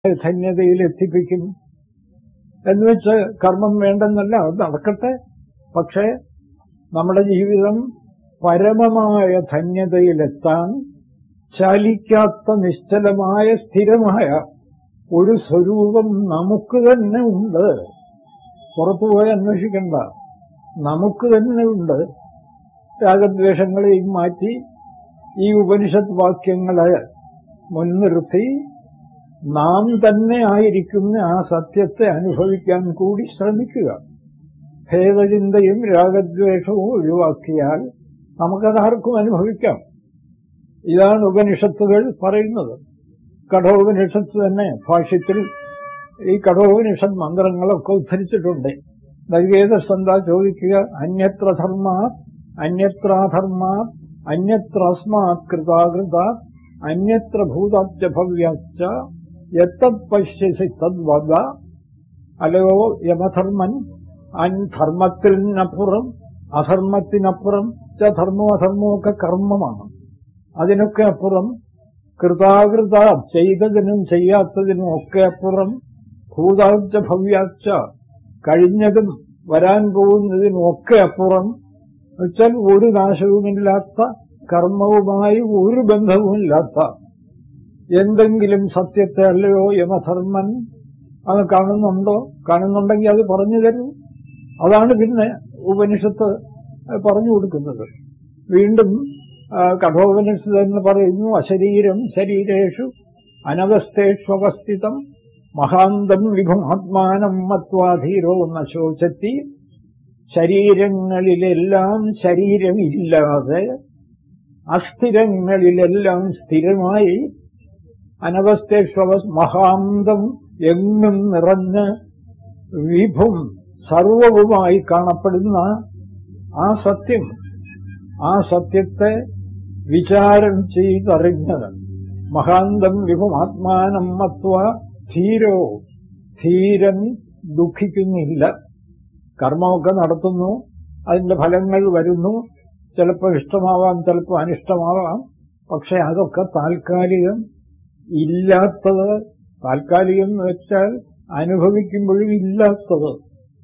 ധന്യതയിൽ എത്തിപ്പിക്കും എന്ന് വെച്ച് കർമ്മം വേണ്ടെന്നല്ല അത് നടക്കട്ടെ പക്ഷേ നമ്മുടെ ജീവിതം പരമമായ ധന്യതയിലെത്താൻ ചലിക്കാത്ത നിശ്ചലമായ സ്ഥിരമായ ഒരു സ്വരൂപം നമുക്ക് തന്നെ ഉണ്ട് പുറത്തുപോയി അന്വേഷിക്കണ്ട നമുക്ക് തന്നെ ഉണ്ട് രാഗദ്വേഷങ്ങളെയും മാറ്റി ഈ ഉപനിഷത്ത് വാക്യങ്ങളെ മുൻനിർത്തി നാം തന്നെ ആയിരിക്കുന്ന ആ സത്യത്തെ അനുഭവിക്കാൻ കൂടി ശ്രമിക്കുക ഭേദചിന്തയും രാഗദ്വേഷവും ഒഴിവാക്കിയാൽ നമുക്കതാർക്കും അനുഭവിക്കാം ഇതാണ് ഉപനിഷത്തുകൾ പറയുന്നത് കഠോപനിഷത്ത് തന്നെ ഭാഷ്യത്തിൽ ഈ കഠോപനിഷത്ത് മന്ത്രങ്ങളൊക്കെ ഉദ്ധരിച്ചിട്ടുണ്ട് നൈവേദസ് എന്താ ചോദിക്കുക അന്യത്ര ധർമ്മ അന്യത്രാധർമ്മ അന്യത്രസ്മാത് കൃതാകൃത അന്യത്ര ഭൂതാബ്ജ ഭവ്യാച്ച എത്തത് പശ്യസി തദ്വദ അല്ലയോ യമധർമ്മൻ അൻ ധർമ്മത്തിനപ്പുറം അധർമ്മത്തിനപ്പുറം ധർമ്മോ അധർമ്മവും ഒക്കെ കർമ്മമാണ് അതിനൊക്കെ അപ്പുറം കൃതാകൃത ചെയ്തതിനും ചെയ്യാത്തതിനും ഒക്കെ അപ്പുറം ഭൂതാച്ച ഭവ്യാച്ച കഴിഞ്ഞതും വരാൻ പോകുന്നതിനും ഒക്കെ അപ്പുറം വെച്ചാൽ ഒരു നാശവുമില്ലാത്ത കർമ്മവുമായി ഒരു ബന്ധവുമില്ലാത്ത എന്തെങ്കിലും സത്യത്തെ അല്ലയോ യമധർമ്മൻ അത് കാണുന്നുണ്ടോ കാണുന്നുണ്ടെങ്കിൽ അത് പറഞ്ഞു തരൂ അതാണ് പിന്നെ ഉപനിഷത്ത് പറഞ്ഞു കൊടുക്കുന്നത് വീണ്ടും കഠോപനിഷത്ത് തന്നെ പറയുന്നു അശരീരം ശരീരേഷു അനവസ്ഥേഷ്വസ്ഥിതം മഹാന്തം വിഭുമാത്മാനം മത്വാധീരോ നശോചത്തി ശരീരങ്ങളിലെല്ലാം ശരീരമില്ലാതെ അസ്ഥിരങ്ങളിലെല്ലാം സ്ഥിരമായി അനവസ്ഥേഷ്വ മഹാന്തം എങ്ങും നിറഞ്ഞ് വിഭും സർവവുമായി കാണപ്പെടുന്ന ആ സത്യം ആ സത്യത്തെ വിചാരം ചെയ്തറിഞ്ഞത് മഹാന്തം വിഭുമാത്മാനം മത്വ ധീരോ ധീരൻ ദുഃഖിക്കുന്നില്ല കർമ്മമൊക്കെ നടത്തുന്നു അതിന്റെ ഫലങ്ങൾ വരുന്നു ചിലപ്പോൾ ഇഷ്ടമാവാം ചിലപ്പോൾ അനിഷ്ടമാവാം പക്ഷെ അതൊക്കെ താൽക്കാലികം ഇല്ലാത്തത് താൽക്കാലികം എന്ന് വെച്ചാൽ അനുഭവിക്കുമ്പോഴും ഇല്ലാത്തത്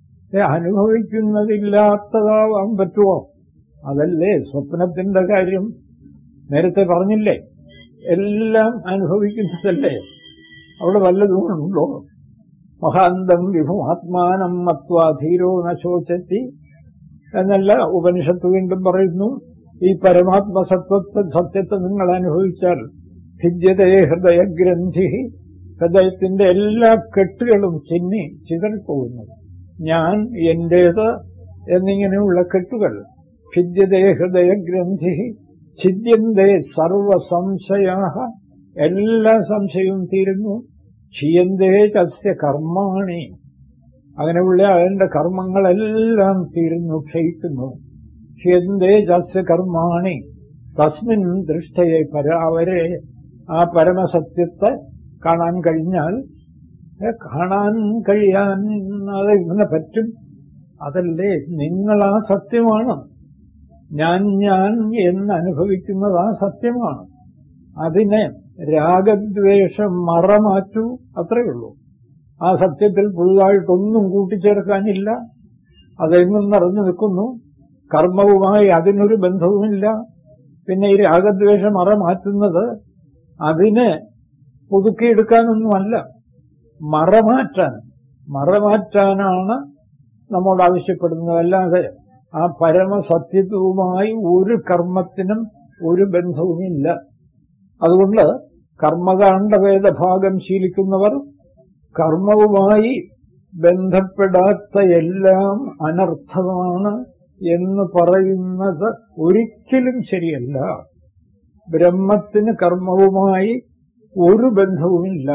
അനുഭവിക്കുന്നതില്ലാത്തതാവാൻ പറ്റുമോ അതല്ലേ സ്വപ്നത്തിന്റെ കാര്യം നേരത്തെ പറഞ്ഞില്ലേ എല്ലാം അനുഭവിക്കുന്നതല്ലേ അവിടെ വല്ലതും ഉണ്ടോ മഹാന്തം വിഭുമാത്മാനം മത്വ ധീരോ നശോചത്തി എന്നല്ല ഉപനിഷത്ത് വീണ്ടും പറയുന്നു ഈ പരമാത്മസത്വത്തെ സത്യത്തെ നിങ്ങൾ അനുഭവിച്ചാൽ ഭിദ്യതേ ഹൃദയഗ്രന്ഥി ഹൃദയത്തിന്റെ എല്ലാ കെട്ടുകളും ചിന്നി ചിതറിപ്പോകുന്നു ഞാൻ എന്റേത് എന്നിങ്ങനെയുള്ള കെട്ടുകൾ ഭിദ്യതേ ഹൃദയഗ്രന്ഥി ഛിദ്യന്തേ സർവസംശയാ എല്ലാ സംശയവും തീരുന്നു ക്ഷീയന്തേ ചസ്യ കർമാണി അങ്ങനെയുള്ള അതിന്റെ കർമ്മങ്ങളെല്ലാം തീരുന്നു ക്ഷയിക്കുന്നു ക്ഷീയന്തേ ചസ്യ കർമാണി തസ്മിൻ ദൃഷ്ടയെ പരാവരെ ആ പരമസത്യത്തെ കാണാൻ കഴിഞ്ഞാൽ കാണാൻ കഴിയാൻ അത് ഇങ്ങനെ പറ്റും അതല്ലേ നിങ്ങൾ ആ സത്യമാണ് ഞാൻ ഞാൻ എന്ന് അനുഭവിക്കുന്നത് ആ സത്യമാണ് അതിനെ രാഗദ്വേഷം മറമാറ്റൂ അത്രയേ ഉള്ളൂ ആ സത്യത്തിൽ പുതുതായിട്ടൊന്നും കൂട്ടിച്ചേർക്കാനില്ല അതെങ്ങും നിറഞ്ഞു നിൽക്കുന്നു കർമ്മവുമായി അതിനൊരു ബന്ധവുമില്ല പിന്നെ ഈ രാഗദ്വേഷം മറമാറ്റുന്നത് അതിനെ പുതുക്കിയെടുക്കാനൊന്നുമല്ല മറമാറ്റാൻ മറമാറ്റാനാണ് നമ്മോട് ആവശ്യപ്പെടുന്നത് അല്ലാതെ ആ പരമസത്യത്വവുമായി ഒരു കർമ്മത്തിനും ഒരു ബന്ധവുമില്ല അതുകൊണ്ട് കർമ്മകാണ്ഡവേദഭാഗം ശീലിക്കുന്നവർ കർമ്മവുമായി ബന്ധപ്പെടാത്ത എല്ലാം അനർത്ഥമാണ് എന്ന് പറയുന്നത് ഒരിക്കലും ശരിയല്ല ബ്രഹ്മത്തിന് കർമ്മവുമായി ഒരു ബന്ധവുമില്ല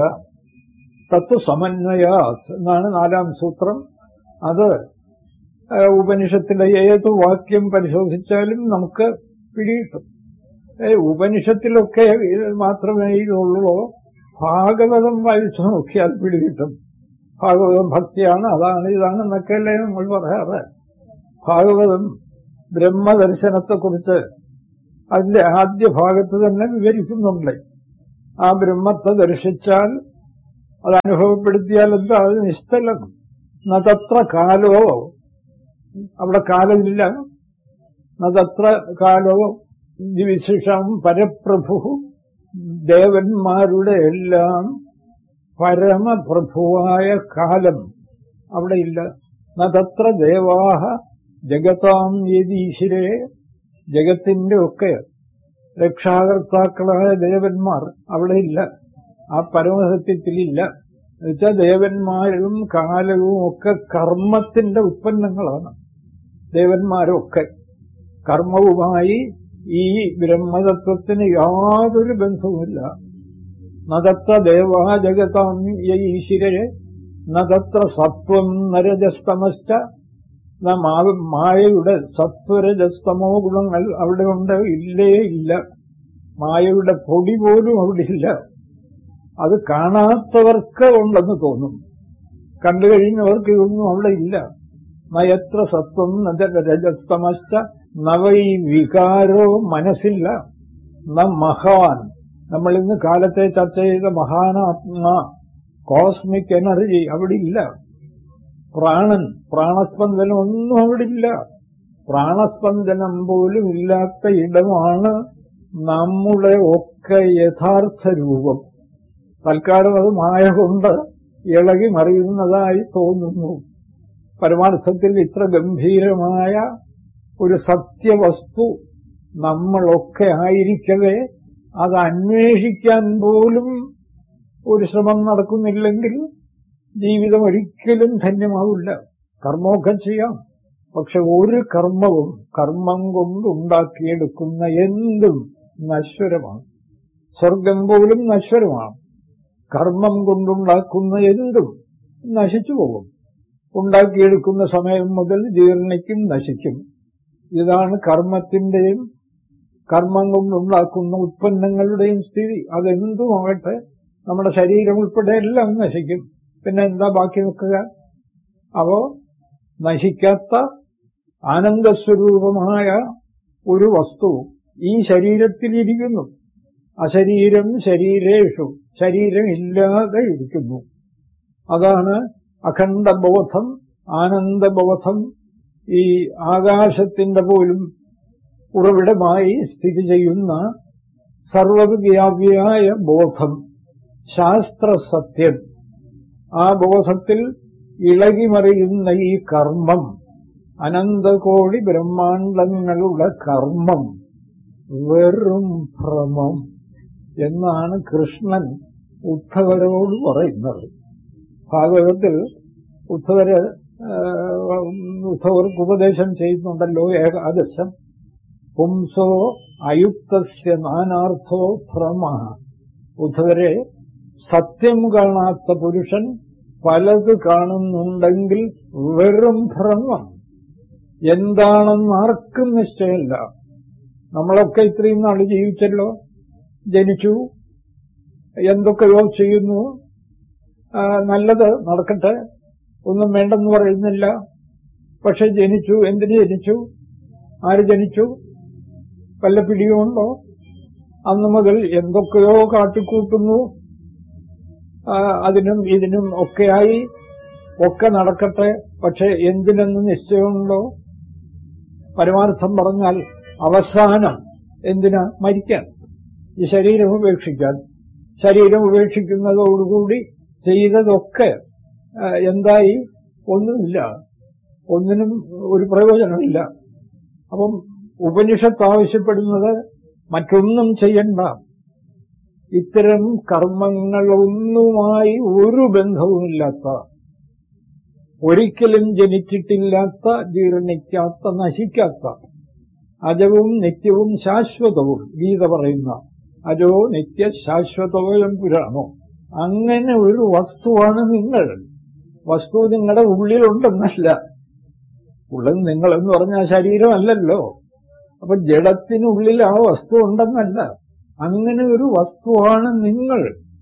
തത്വസമന്വയ എന്നാണ് നാലാം സൂത്രം അത് ഉപനിഷത്തിലെ ഏത് വാക്യം പരിശോധിച്ചാലും നമുക്ക് പിടികിട്ടും ഉപനിഷത്തിലൊക്കെ മാത്രമേ ഇതുള്ളൂ ഭാഗവതം വായിച്ചു നോക്കിയാൽ പിടികിട്ടും ഭാഗവതം ഭക്തിയാണ് അതാണ് ഇതാണെന്നൊക്കെയല്ലേ നമ്മൾ പറയാറ് ഭാഗവതം ബ്രഹ്മദർശനത്തെക്കുറിച്ച് അതിന്റെ ആദ്യ ഭാഗത്ത് തന്നെ വിവരിക്കുന്നുണ്ട് ആ ബ്രഹ്മത്തെ ദർശിച്ചാൽ അത് അനുഭവപ്പെടുത്തിയാൽ എന്താ അത് നിശ്ചലം നതത്ര കാലോ അവിടെ കാലമില്ല നതത്ര കാലോ വിശിഷം പരപ്രഭു ദേവന്മാരുടെ എല്ലാം പരമപ്രഭുവായ കാലം അവിടെ ഇല്ല നതത്ര ദേവാഹ ജഗതാം യതീശ്വരെ ജഗത്തിന്റെ ഒക്കെ രക്ഷാകർത്താക്കളായ ദേവന്മാർ അവിടെ ഇല്ല ആ പരമസത്യത്തിലില്ല എന്നുവെച്ചാൽ ദേവന്മാരും കാലവും ഒക്കെ കർമ്മത്തിന്റെ ഉത്പന്നങ്ങളാണ് ദേവന്മാരൊക്കെ കർമ്മവുമായി ഈ ബ്രഹ്മതത്വത്തിന് യാതൊരു ബന്ധവുമില്ല നതത്ര ദേവാ ജഗതാം ഈശ്വരരെ നതത്ര സത്വം നരജസ്തമശ്ച മായയുടെ സത്വരജസ്തമോ ഗുണങ്ങൾ അവിടെ ഉണ്ട് ഇല്ലേ ഇല്ല മായയുടെ പൊടി പോലും അവിടെ ഇല്ല അത് കാണാത്തവർക്ക് ഉണ്ടെന്ന് തോന്നും കണ്ടു കഴിഞ്ഞവർക്ക് ഇതൊന്നും അവിടെ ഇല്ല നയത്ര സത്വം രജസ്തമശ്ച നവൈ വികാരോ മനസ്സില്ല ന മഹാൻ നമ്മൾ ഇന്ന് കാലത്തെ ചർച്ച ചെയ്ത മഹാനാത്മ കോസ്മിക് എനർജി അവിടെ ഇല്ല പ്രാണൻ പ്രാണസ്പന്ദനം ഒന്നും അവിടെ ഇല്ല പ്രാണസ്പന്ദനം പോലും ഇല്ലാത്ത ഇടമാണ് നമ്മുടെ ഒക്കെ യഥാർത്ഥ രൂപം തൽക്കാലം അത് മായ കൊണ്ട് ഇളകി മറിയുന്നതായി തോന്നുന്നു പരമാർത്ഥത്തിൽ ഇത്ര ഗംഭീരമായ ഒരു സത്യവസ്തു നമ്മളൊക്കെ ആയിരിക്കവേ അത് അന്വേഷിക്കാൻ പോലും ഒരു ശ്രമം നടക്കുന്നില്ലെങ്കിൽ ജീവിതം ഒരിക്കലും ധന്യമാവില്ല കർമ്മമൊക്കെ ചെയ്യാം പക്ഷെ ഒരു കർമ്മവും കർമ്മം കൊണ്ടുണ്ടാക്കിയെടുക്കുന്ന എന്തും നശ്വരമാണ് സ്വർഗം പോലും നശ്വരമാണ് കർമ്മം കൊണ്ടുണ്ടാക്കുന്ന എന്തും നശിച്ചു പോകും ഉണ്ടാക്കിയെടുക്കുന്ന സമയം മുതൽ ജീർണിക്കും നശിക്കും ഇതാണ് കർമ്മത്തിന്റെയും കർമ്മം കൊണ്ടുണ്ടാക്കുന്ന ഉത്പന്നങ്ങളുടെയും സ്ഥിതി അതെന്തുമാകട്ടെ നമ്മുടെ ശരീരം ഉൾപ്പെടെ എല്ലാം നശിക്കും പിന്നെ എന്താ ബാക്കി നിൽക്കുക അപ്പോ നശിക്കാത്ത ആനന്ദസ്വരൂപമായ ഒരു വസ്തു ഈ ശരീരത്തിലിരിക്കുന്നു അശരീരം ശരീരേഷു ശരീരം ഇല്ലാതെ ഇരിക്കുന്നു അതാണ് അഖണ്ഡബോധം ആനന്ദബോധം ഈ ആകാശത്തിന്റെ പോലും ഉറവിടമായി സ്ഥിതി ചെയ്യുന്ന സർവവ്യാപിയായ ബോധം ശാസ്ത്രസത്യം ആ ബോധത്തിൽ ഇളകിമറിയുന്ന ഈ കർമ്മം അനന്തകോടി ബ്രഹ്മാണ്ടങ്ങളുടെ കർമ്മം വെറും ഭ്രമം എന്നാണ് കൃഷ്ണൻ ഉദ്ധവരോട് പറയുന്നത് ഭാഗവതത്തിൽ ഉദ്ധവര് ഉദ്ധവർക്ക് ഉപദേശം ചെയ്യുന്നുണ്ടല്ലോ ഏകാദശം പുംസോ അയുക്തസ്യ നാനാർത്ഥോ ഭ്രമ ഉദ്ധവരെ സത്യം കാണാത്ത പുരുഷൻ പലത് കാണുന്നുണ്ടെങ്കിൽ വെറും ഭ്രമം എന്താണെന്ന് ആർക്കും നിശ്ചയമില്ല നമ്മളൊക്കെ ഇത്രയും നാൾ ജീവിച്ചല്ലോ ജനിച്ചു എന്തൊക്കെയോ ചെയ്യുന്നു നല്ലത് നടക്കട്ടെ ഒന്നും വേണ്ടെന്ന് പറയുന്നില്ല പക്ഷെ ജനിച്ചു എന്തിന് ജനിച്ചു ആര് ജനിച്ചു വല്ല പിടിയുമുണ്ടോ അന്നു മുതൽ എന്തൊക്കെയോ കാട്ടിക്കൂട്ടുന്നു അതിനും ഇതിനും ഒക്കെയായി ഒക്കെ നടക്കട്ടെ പക്ഷെ എന്തിനെന്ന് നിശ്ചയമുണ്ടോ പരമാർത്ഥം പറഞ്ഞാൽ അവസാനം എന്തിനാ മരിക്കാൻ ഈ ശരീരം ഉപേക്ഷിക്കാൻ ശരീരം ഉപേക്ഷിക്കുന്നതോടുകൂടി ചെയ്തതൊക്കെ എന്തായി ഒന്നുമില്ല ഒന്നിനും ഒരു പ്രയോജനമില്ല അപ്പം ഉപനിഷത്ത് ആവശ്യപ്പെടുന്നത് മറ്റൊന്നും ചെയ്യണ്ട ഇത്തരം കർമ്മങ്ങളൊന്നുമായി ഒരു ബന്ധവുമില്ലാത്ത ഒരിക്കലും ജനിച്ചിട്ടില്ലാത്ത ജീർണിക്കാത്ത നശിക്കാത്ത അജവും നിത്യവും ശാശ്വതവും ഗീത പറയുന്ന അജോ നിത്യ ശാശ്വതവും പുരാണോ അങ്ങനെ ഒരു വസ്തുവാണ് നിങ്ങൾ വസ്തു നിങ്ങളുടെ ഉള്ളിലുണ്ടെന്നല്ല ഉള്ളിൽ നിങ്ങളെന്ന് പറഞ്ഞാൽ ശരീരമല്ലല്ലോ അപ്പൊ ജഡത്തിനുള്ളിൽ ആ വസ്തു ഉണ്ടെന്നല്ല അങ്ങനെ ഒരു വസ്തുവാണ് നിങ്ങൾ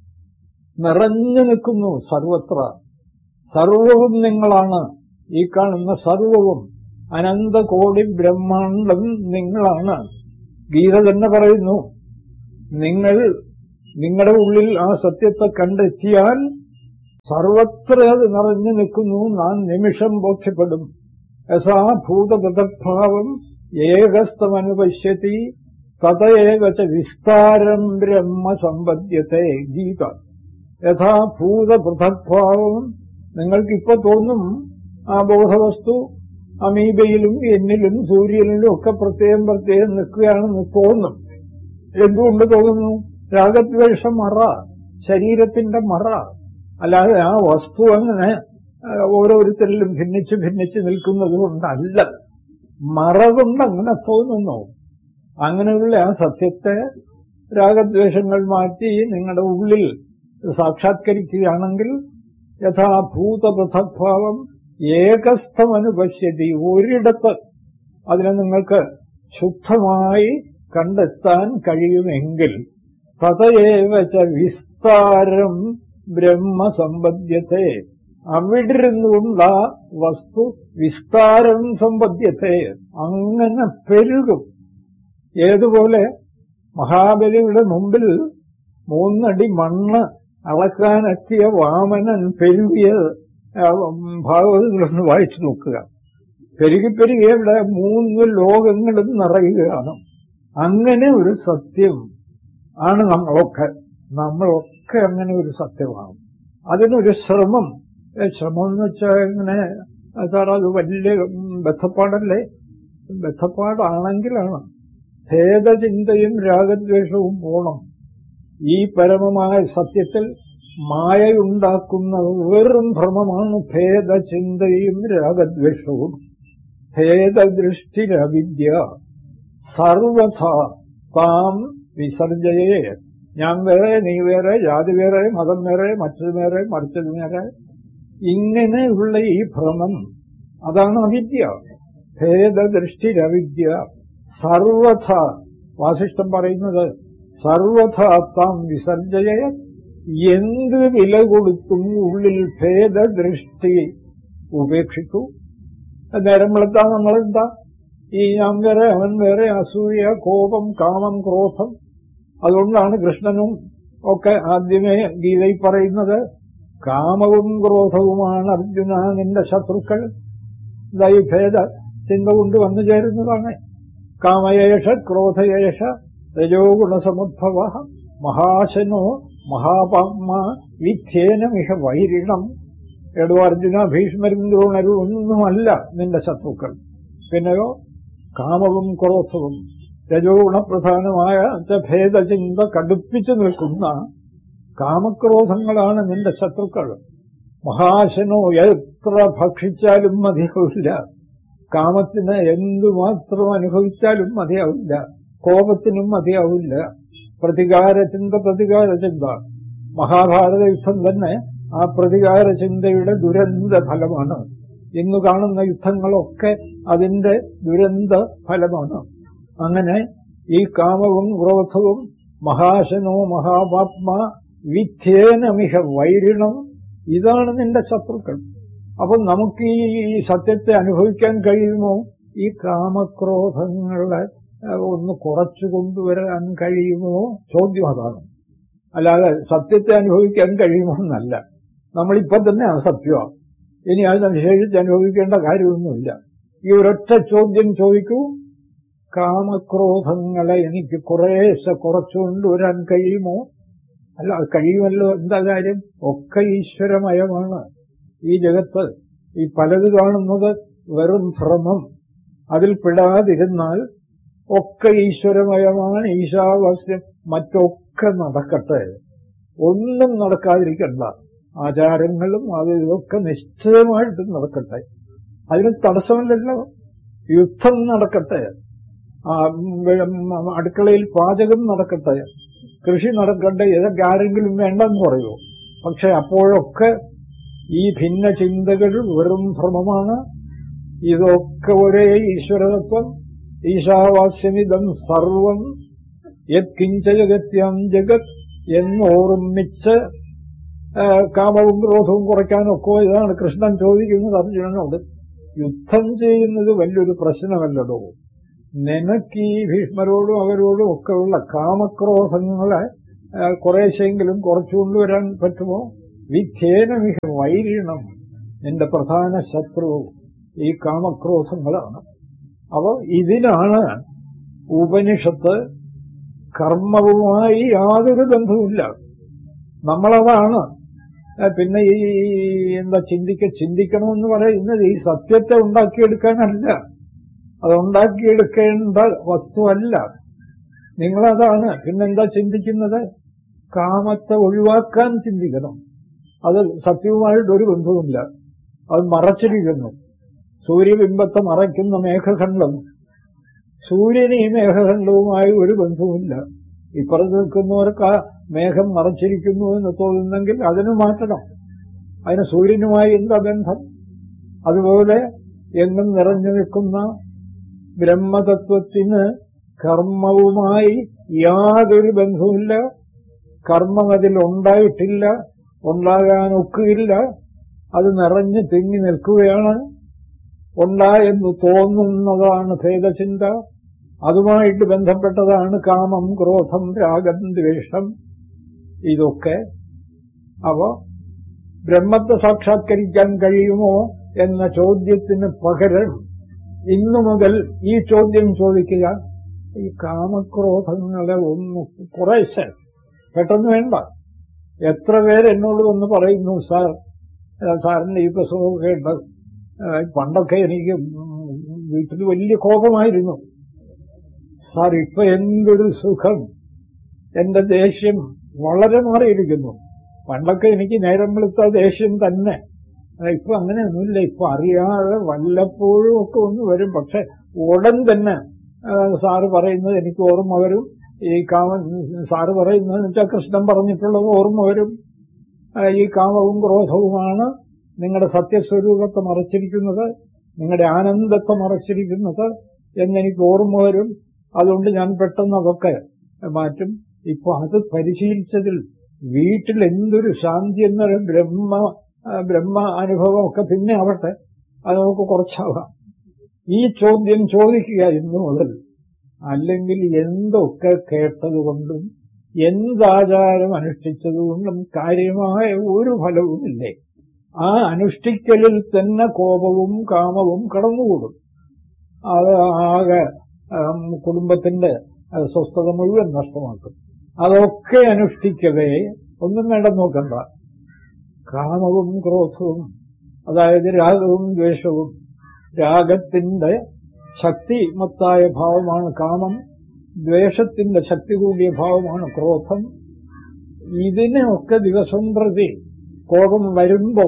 നിറഞ്ഞു നിൽക്കുന്നു സർവത്ര സർവവും നിങ്ങളാണ് ഈ കാണുന്ന സർവവും അനന്തകോടി ബ്രഹ്മാണ്ടം നിങ്ങളാണ് ഗീത തന്നെ പറയുന്നു നിങ്ങൾ നിങ്ങളുടെ ഉള്ളിൽ ആ സത്യത്തെ കണ്ടെത്തിയാൽ സർവത്ര അത് നിറഞ്ഞു നിൽക്കുന്നു നാം നിമിഷം ബോധ്യപ്പെടും യഥാ ഭൂതപൃഥക്ഭാവം ഏകസ്തമനുപശ്യത്തി തതയേവ ച വിസ്താരം ബ്രഹ്മ സമ്പദ്യത്തെ ഗീത യഥാ ഭൂതപൃഥക്ഭാവം നിങ്ങൾക്കിപ്പോ തോന്നും ആ ബോധവസ്തു അമീബയിലും എന്നിലും സൂര്യനിലും ഒക്കെ പ്രത്യേകം പ്രത്യേകം നിൽക്കുകയാണെന്ന് തോന്നും എന്തുകൊണ്ട് തോന്നുന്നു രാഗദ്വേഷം മറ ശരീരത്തിന്റെ മറ അല്ലാതെ ആ വസ്തു അങ്ങനെ ആ, ഓരോരുത്തരിലും ഭിന്നിച്ച് ഭിന്നിച്ച് നിൽക്കുന്നത് കൊണ്ടല്ല മറ കൊണ്ട് അങ്ങനെ തോന്നുന്നു അങ്ങനെയുള്ള ആ സത്യത്തെ രാഗദ്വേഷങ്ങൾ മാറ്റി നിങ്ങളുടെ ഉള്ളിൽ സാക്ഷാത്കരിക്കുകയാണെങ്കിൽ യഥാഭൂതപഥഭാവം ഏകസ്ഥമനുപശ്യതി ഒരിടത്ത് അതിനെ നിങ്ങൾക്ക് ശുദ്ധമായി കണ്ടെത്താൻ കഴിയുമെങ്കിൽ തതയേവ ച വിസ്താരം ബ്രഹ്മസമ്പദ്യത്തെ അവിടിരുന്നുകൊണ്ട് ആ വസ്തു വിസ്താരം സമ്പദ്യത്തെ അങ്ങനെ പെരുകും ഏതുപോലെ മഹാബലിയുടെ മുമ്പിൽ മൂന്നടി മണ്ണ് അളക്കാനെത്തിയ വാമനൻ പെരുകിയത് ഭാഗവതങ്ങളൊന്ന് വായിച്ചു നോക്കുക പെരുകി പെരുകി ഇവിടെ മൂന്ന് ലോകങ്ങളും നിറയുകയാണ് അങ്ങനെ ഒരു സത്യം ആണ് നമ്മളൊക്കെ നമ്മളൊക്കെ അങ്ങനെ ഒരു സത്യമാണ് അതിനൊരു ശ്രമം ഏ, ശ്രമം എന്ന് വെച്ചാൽ ഇങ്ങനെ സാർ അത് വലിയ ഉം, ബന്ധപ്പാടല്ലേ ബന്ധപ്പാടാണെങ്കിലാണ് ഭേദചിന്തയും രാഗദ്വേഷവും പോണം ഈ പരമമായ സത്യത്തിൽ മായയുണ്ടാക്കുന്ന വെറും ഭ്രമമാണ് ഭേദചിന്തയും രാഗദ്വേഷവും ഭേദദൃഷ്ടിരവിദ്യ സർവഥ താം വിസർജയെ ഞാൻ വേറെ നീ വേറെ ജാതി വേറെ മതം വേറെ മറ്റത് വേറെ മറിച്ചത് വേറെ ഇങ്ങനെയുള്ള ഈ ഭ്രമം അതാണ് അവിദ്യ ഭേദദൃഷ്ടിരവിദ്യ സർവഥ വാസിഷ്ടം പറയുന്നത് സർവഥ താം വിസർജയ എന്ത് വില കൊടുത്തും ഉള്ളിൽ ഭേദദൃഷ്ടി ഉപേക്ഷിച്ചു നേരം വെളുത്താ നമ്മളെന്താ ഈ ഞാൻ വേറെ അവൻ വേറെ അസൂയ കോപം കാമം ക്രോധം അതുകൊണ്ടാണ് കൃഷ്ണനും ഒക്കെ ആദ്യമേ ഗീതയിൽ പറയുന്നത് കാമവും ക്രോധവുമാണ് അർജുന നിന്റെ ശത്രുക്കൾ ഇതാ ഈ ഭേദ ചിന്ത കൊണ്ട് വന്നു ചേരുന്നതാണ് കാമയേഷ ക്രോധയേഷ രജോ ഗുണസമുദ്ഭവ മഹാശനോ മഹാപാത്മ വിധ്യേനമിഹ വൈരിണം എടോ അർജുന ഭീഷ്മരും ദ്രോണരും ഒന്നുമല്ല നിന്റെ ശത്രുക്കൾ പിന്നെയോ കാമവും ക്രോധവും രജോ ഗുണപ്രധാനമായ ഭേദചിന്ത കടുപ്പിച്ചു നിൽക്കുന്ന കാമക്രോധങ്ങളാണ് നിന്റെ ശത്രുക്കൾ മഹാശനോ എത്ര ഭക്ഷിച്ചാലും മതിയാവില്ല കാമത്തിന് എന്തുമാത്രം അനുഭവിച്ചാലും മതിയാവില്ല കോപത്തിനും മതിയാവില്ല പ്രതികാരചിന്ത പ്രതികാരചിന്ത മഹാഭാരത യുദ്ധം തന്നെ ആ പ്രതികാരചിന്തയുടെ ദുരന്ത ഫലമാണ് ഇന്ന് കാണുന്ന യുദ്ധങ്ങളൊക്കെ അതിന്റെ ദുരന്ത ഫലമാണ് അങ്ങനെ ഈ കാമവും ക്രോധവും മഹാശനോ മഹാപാത്മ വിധ്യേനമിഹ വൈരിണം ഇതാണ് നിന്റെ ശത്രുക്കൾ അപ്പൊ നമുക്ക് ഈ ഈ സത്യത്തെ അനുഭവിക്കാൻ കഴിയുമോ ഈ കാമക്രോധങ്ങളെ ഏഹ്, ഒന്ന് കുറച്ചു കൊണ്ടുവരാൻ കഴിയുമോ ചോദ്യം അതാണ് അല്ലാതെ സത്യത്തെ അനുഭവിക്കാൻ കഴിയുമോ എന്നല്ല നമ്മളിപ്പോ തന്നെ അസത്യമാണ് ഇനി അത് നിഷേധിച്ച് അനുഭവിക്കേണ്ട കാര്യമൊന്നുമില്ല ഈ ഒരൊറ്റ ചോദ്യം ചോദിക്കൂ കാമക്രോധങ്ങളെ എനിക്ക് കുറേശ്ശെ കുറച്ചുകൊണ്ടുവരാൻ കഴിയുമോ അല്ല അത് കഴിയുമല്ലോ എന്താ കാര്യം ഒക്കെ ഈശ്വരമയമാണ് ഈ ജഗത്ത് ഈ പലത് കാണുന്നത് വെറും ഭ്രമം അതിൽ പെടാതിരുന്നാൽ ഒക്കെ ഈശ്വരമയമാണ് ഈശാവാസ്യം മറ്റൊക്കെ നടക്കട്ടെ ഒന്നും നടക്കാതിരിക്കണ്ട ആചാരങ്ങളും അത് ഇതൊക്കെ നിശ്ചയമായിട്ടും നടക്കട്ടെ അതിന് തടസ്സമില്ലല്ലോ യുദ്ധം നടക്കട്ടെ ആ, ഉം, അടുക്കളയിൽ പാചകം നടക്കട്ടെ കൃഷി നടക്കട്ടെ ഇതൊക്കെ ആരെങ്കിലും വേണ്ടെന്ന് പറയൂ പക്ഷെ അപ്പോഴൊക്കെ ഈ ഭിന്ന ചിന്തകൾ വെറും ഭ്രമമാണ് ഇതൊക്കെ ഒരേ ഈശ്വരതത്വം ഈശാവാസ്യമിതം സർവം യത് കിഞ്ചജഗത്യം ജഗത് എന്നോർമ്മിച്ച് ആ, കാമവും ക്രോധവും കുറയ്ക്കാനൊക്കെ ഇതാണ് കൃഷ്ണൻ ചോദിക്കുന്നത് അർജുനനോട് യുദ്ധം ചെയ്യുന്നത് വലിയൊരു പ്രശ്നമല്ലടോ നിനക്ക് ഈ ഭീഷ്മരോടും അവരോടും ഒക്കെയുള്ള കാമക്രോധങ്ങളെ ആ, കുറേശ്ശെങ്കിലും കുറച്ചു കൊണ്ടുവരാൻ പറ്റുമോ വിധ്യേന മിക വൈരീണം നിന്റെ പ്രധാന ശത്രു ഈ കാമക്രോധങ്ങളാണ് അപ്പോൾ ഇതിനാണ് ഉപനിഷത്ത് കർമ്മവുമായി യാതൊരു ബന്ധവുമില്ല നമ്മളതാണ് ഏ, പിന്നെ ഈ എന്താ ചിന്തിക്ക ചിന്തിക്കണമെന്ന് പറയുന്നത് ഈ സത്യത്തെ ഉണ്ടാക്കിയെടുക്കാനല്ല അത് ഉണ്ടാക്കിയെടുക്കേണ്ട വസ്തുവല്ല നിങ്ങളതാണ് പിന്നെന്താ ചിന്തിക്കുന്നത് കാമത്തെ ഒഴിവാക്കാൻ ചിന്തിക്കണം അത് സത്യവുമായിട്ട് ഒരു ബന്ധവുമില്ല അത് മറച്ചിരിക്കുന്നു സൂര്യബിംബത്തെ മറയ്ക്കുന്ന മേഘഖണ്ഡം സൂര്യന് ഈ മേഘഖണ്ഡവുമായി ഒരു ബന്ധവുമില്ല ഇപ്പുറത്ത് നിൽക്കുന്നവർക്ക് ആ മേഘം മറച്ചിരിക്കുന്നു എന്ന് തോന്നുന്നെങ്കിൽ അതിന് മാറ്റണം അതിന് സൂര്യനുമായി എന്താ ബന്ധം അതുപോലെ എങ്ങും നിറഞ്ഞു നിൽക്കുന്ന ബ്രഹ്മതത്വത്തിന് കർമ്മവുമായി യാതൊരു ബന്ധവുമില്ല കർമ്മം അതിൽ ഉണ്ടായിട്ടില്ല ഉണ്ടാകാൻ ഒക്കുകയില്ല അത് നിറഞ്ഞു തിങ്ങി നിൽക്കുകയാണ് ഉണ്ടായെന്ന് തോന്നുന്നതാണ് ഭേദചിന്ത അതുമായിട്ട് ബന്ധപ്പെട്ടതാണ് കാമം ക്രോധം രാഗം ദ്വേഷം ഇതൊക്കെ അപ്പോ ബ്രഹ്മത്തെ സാക്ഷാത്കരിക്കാൻ കഴിയുമോ എന്ന ചോദ്യത്തിന് പകരം ഇന്നു മുതൽ ഈ ചോദ്യം ചോദിക്കുക ഈ കാമക്രോധങ്ങളെ ഒന്ന് കുറേശ്ശെ പെട്ടെന്ന് വേണ്ട എത്ര പേര് എന്നോട് വന്ന് പറയുന്നു സാർ ഏഹ് സാറിന്റെ ഈ പ്രസവമൊക്കെ ഉണ്ട് ഏഹ് പണ്ടൊക്കെ എനിക്ക് വീട്ടിൽ വലിയ കോപമായിരുന്നു സാർ ഇപ്പൊ എന്തൊരു സുഖം എന്റെ ദേഷ്യം വളരെ മാറിയിരിക്കുന്നു പണ്ടൊക്കെ എനിക്ക് നേരം വെളുത്ത ദേഷ്യം തന്നെ ഏഹ് ഇപ്പൊ അങ്ങനെയൊന്നുമില്ല ഇപ്പൊ അറിയാതെ വല്ലപ്പോഴും ഒക്കെ ഒന്ന് വരും പക്ഷെ ഉടൻ തന്നെ ഏഹ് സാറ് പറയുന്നത് എനിക്ക് ഓർമ്മ വരും ഈ കാമൻ സാറ് പറയുന്നത് വെച്ചാൽ കൃഷ്ണൻ പറഞ്ഞിട്ടുള്ളത് ഓർമ്മ വരും ഏഹ് ഈ കാമവും ക്രോധവുമാണ് നിങ്ങളുടെ സത്യസ്വരൂപത്തെ മറച്ചിരിക്കുന്നത് നിങ്ങളുടെ ആനന്ദത്തെ മറച്ചിരിക്കുന്നത് എന്നെനിക്ക് ഓർമ്മ വരും അതുകൊണ്ട് ഞാൻ പെട്ടെന്ന് അതൊക്കെ മാറ്റും ഇപ്പൊ അത് പരിശീലിച്ചതിൽ വീട്ടിൽ എന്തൊരു ശാന്തി എന്നൊരു ബ്രഹ്മ ആ, ബ്രഹ്മ അനുഭവമൊക്കെ പിന്നെ ആവട്ടെ അത് നമുക്ക് കുറച്ചാവാം ഈ ചോദ്യം ചോദിക്കുക ഇന്നു മുതൽ അല്ലെങ്കിൽ എന്തൊക്കെ കേട്ടതുകൊണ്ടും എന്താചാരം അനുഷ്ഠിച്ചതുകൊണ്ടും കാര്യമായ ഒരു ഫലവുമില്ലേ ആ അനുഷ്ഠിക്കലിൽ തന്നെ കോപവും കാമവും കടന്നുകൂടും അത് ആകെ ആം, കുടുംബത്തിന്റെ ആ, സ്വസ്ഥത മുഴുവൻ നഷ്ടമാക്കും അതൊക്കെ അനുഷ്ഠിക്കവേ ഒന്നും വേണ്ട നോക്കണ്ട കാമവും ക്രോധവും അതായത് രാഗവും ദ്വേഷവും രാഗത്തിന്റെ ശക്തിമത്തായ ഭാവമാണ് കാമം ദ്വേഷത്തിന്റെ ശക്തി കൂടിയ ഭാവമാണ് ക്രോധം ഇതിനൊക്കെ ദിവസം പ്രതി കോപം വരുമ്പോ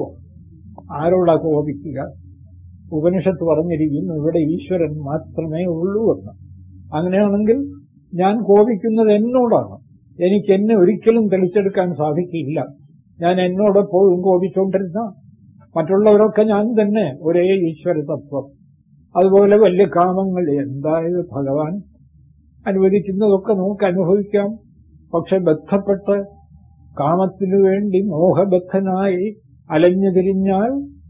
ആരോടാ കോപിക്കുക ഉപനിഷത്ത് പറഞ്ഞിരിക്കുന്നു ഇവിടെ ഈശ്വരൻ മാത്രമേ ഉള്ളൂ എന്ന് അങ്ങനെയാണെങ്കിൽ ഞാൻ കോപിക്കുന്നത് എന്നോടാണ് എനിക്ക് എന്നെ ഒരിക്കലും തെളിച്ചെടുക്കാൻ സാധിക്കില്ല ഞാൻ എന്നോടെപ്പോഴും കോപിച്ചുകൊണ്ടിരുന്ന മറ്റുള്ളവരൊക്കെ ഞാൻ തന്നെ ഒരേ ഈശ്വര തത്വം അതുപോലെ വലിയ കാമങ്ങൾ എന്തായത് ഭഗവാൻ അനുവദിക്കുന്നതൊക്കെ നമുക്ക് അനുഭവിക്കാം പക്ഷെ ബന്ധപ്പെട്ട് കാമത്തിനു വേണ്ടി മോഹബദ്ധനായി അലഞ്ഞു തിരിഞ്ഞാൽ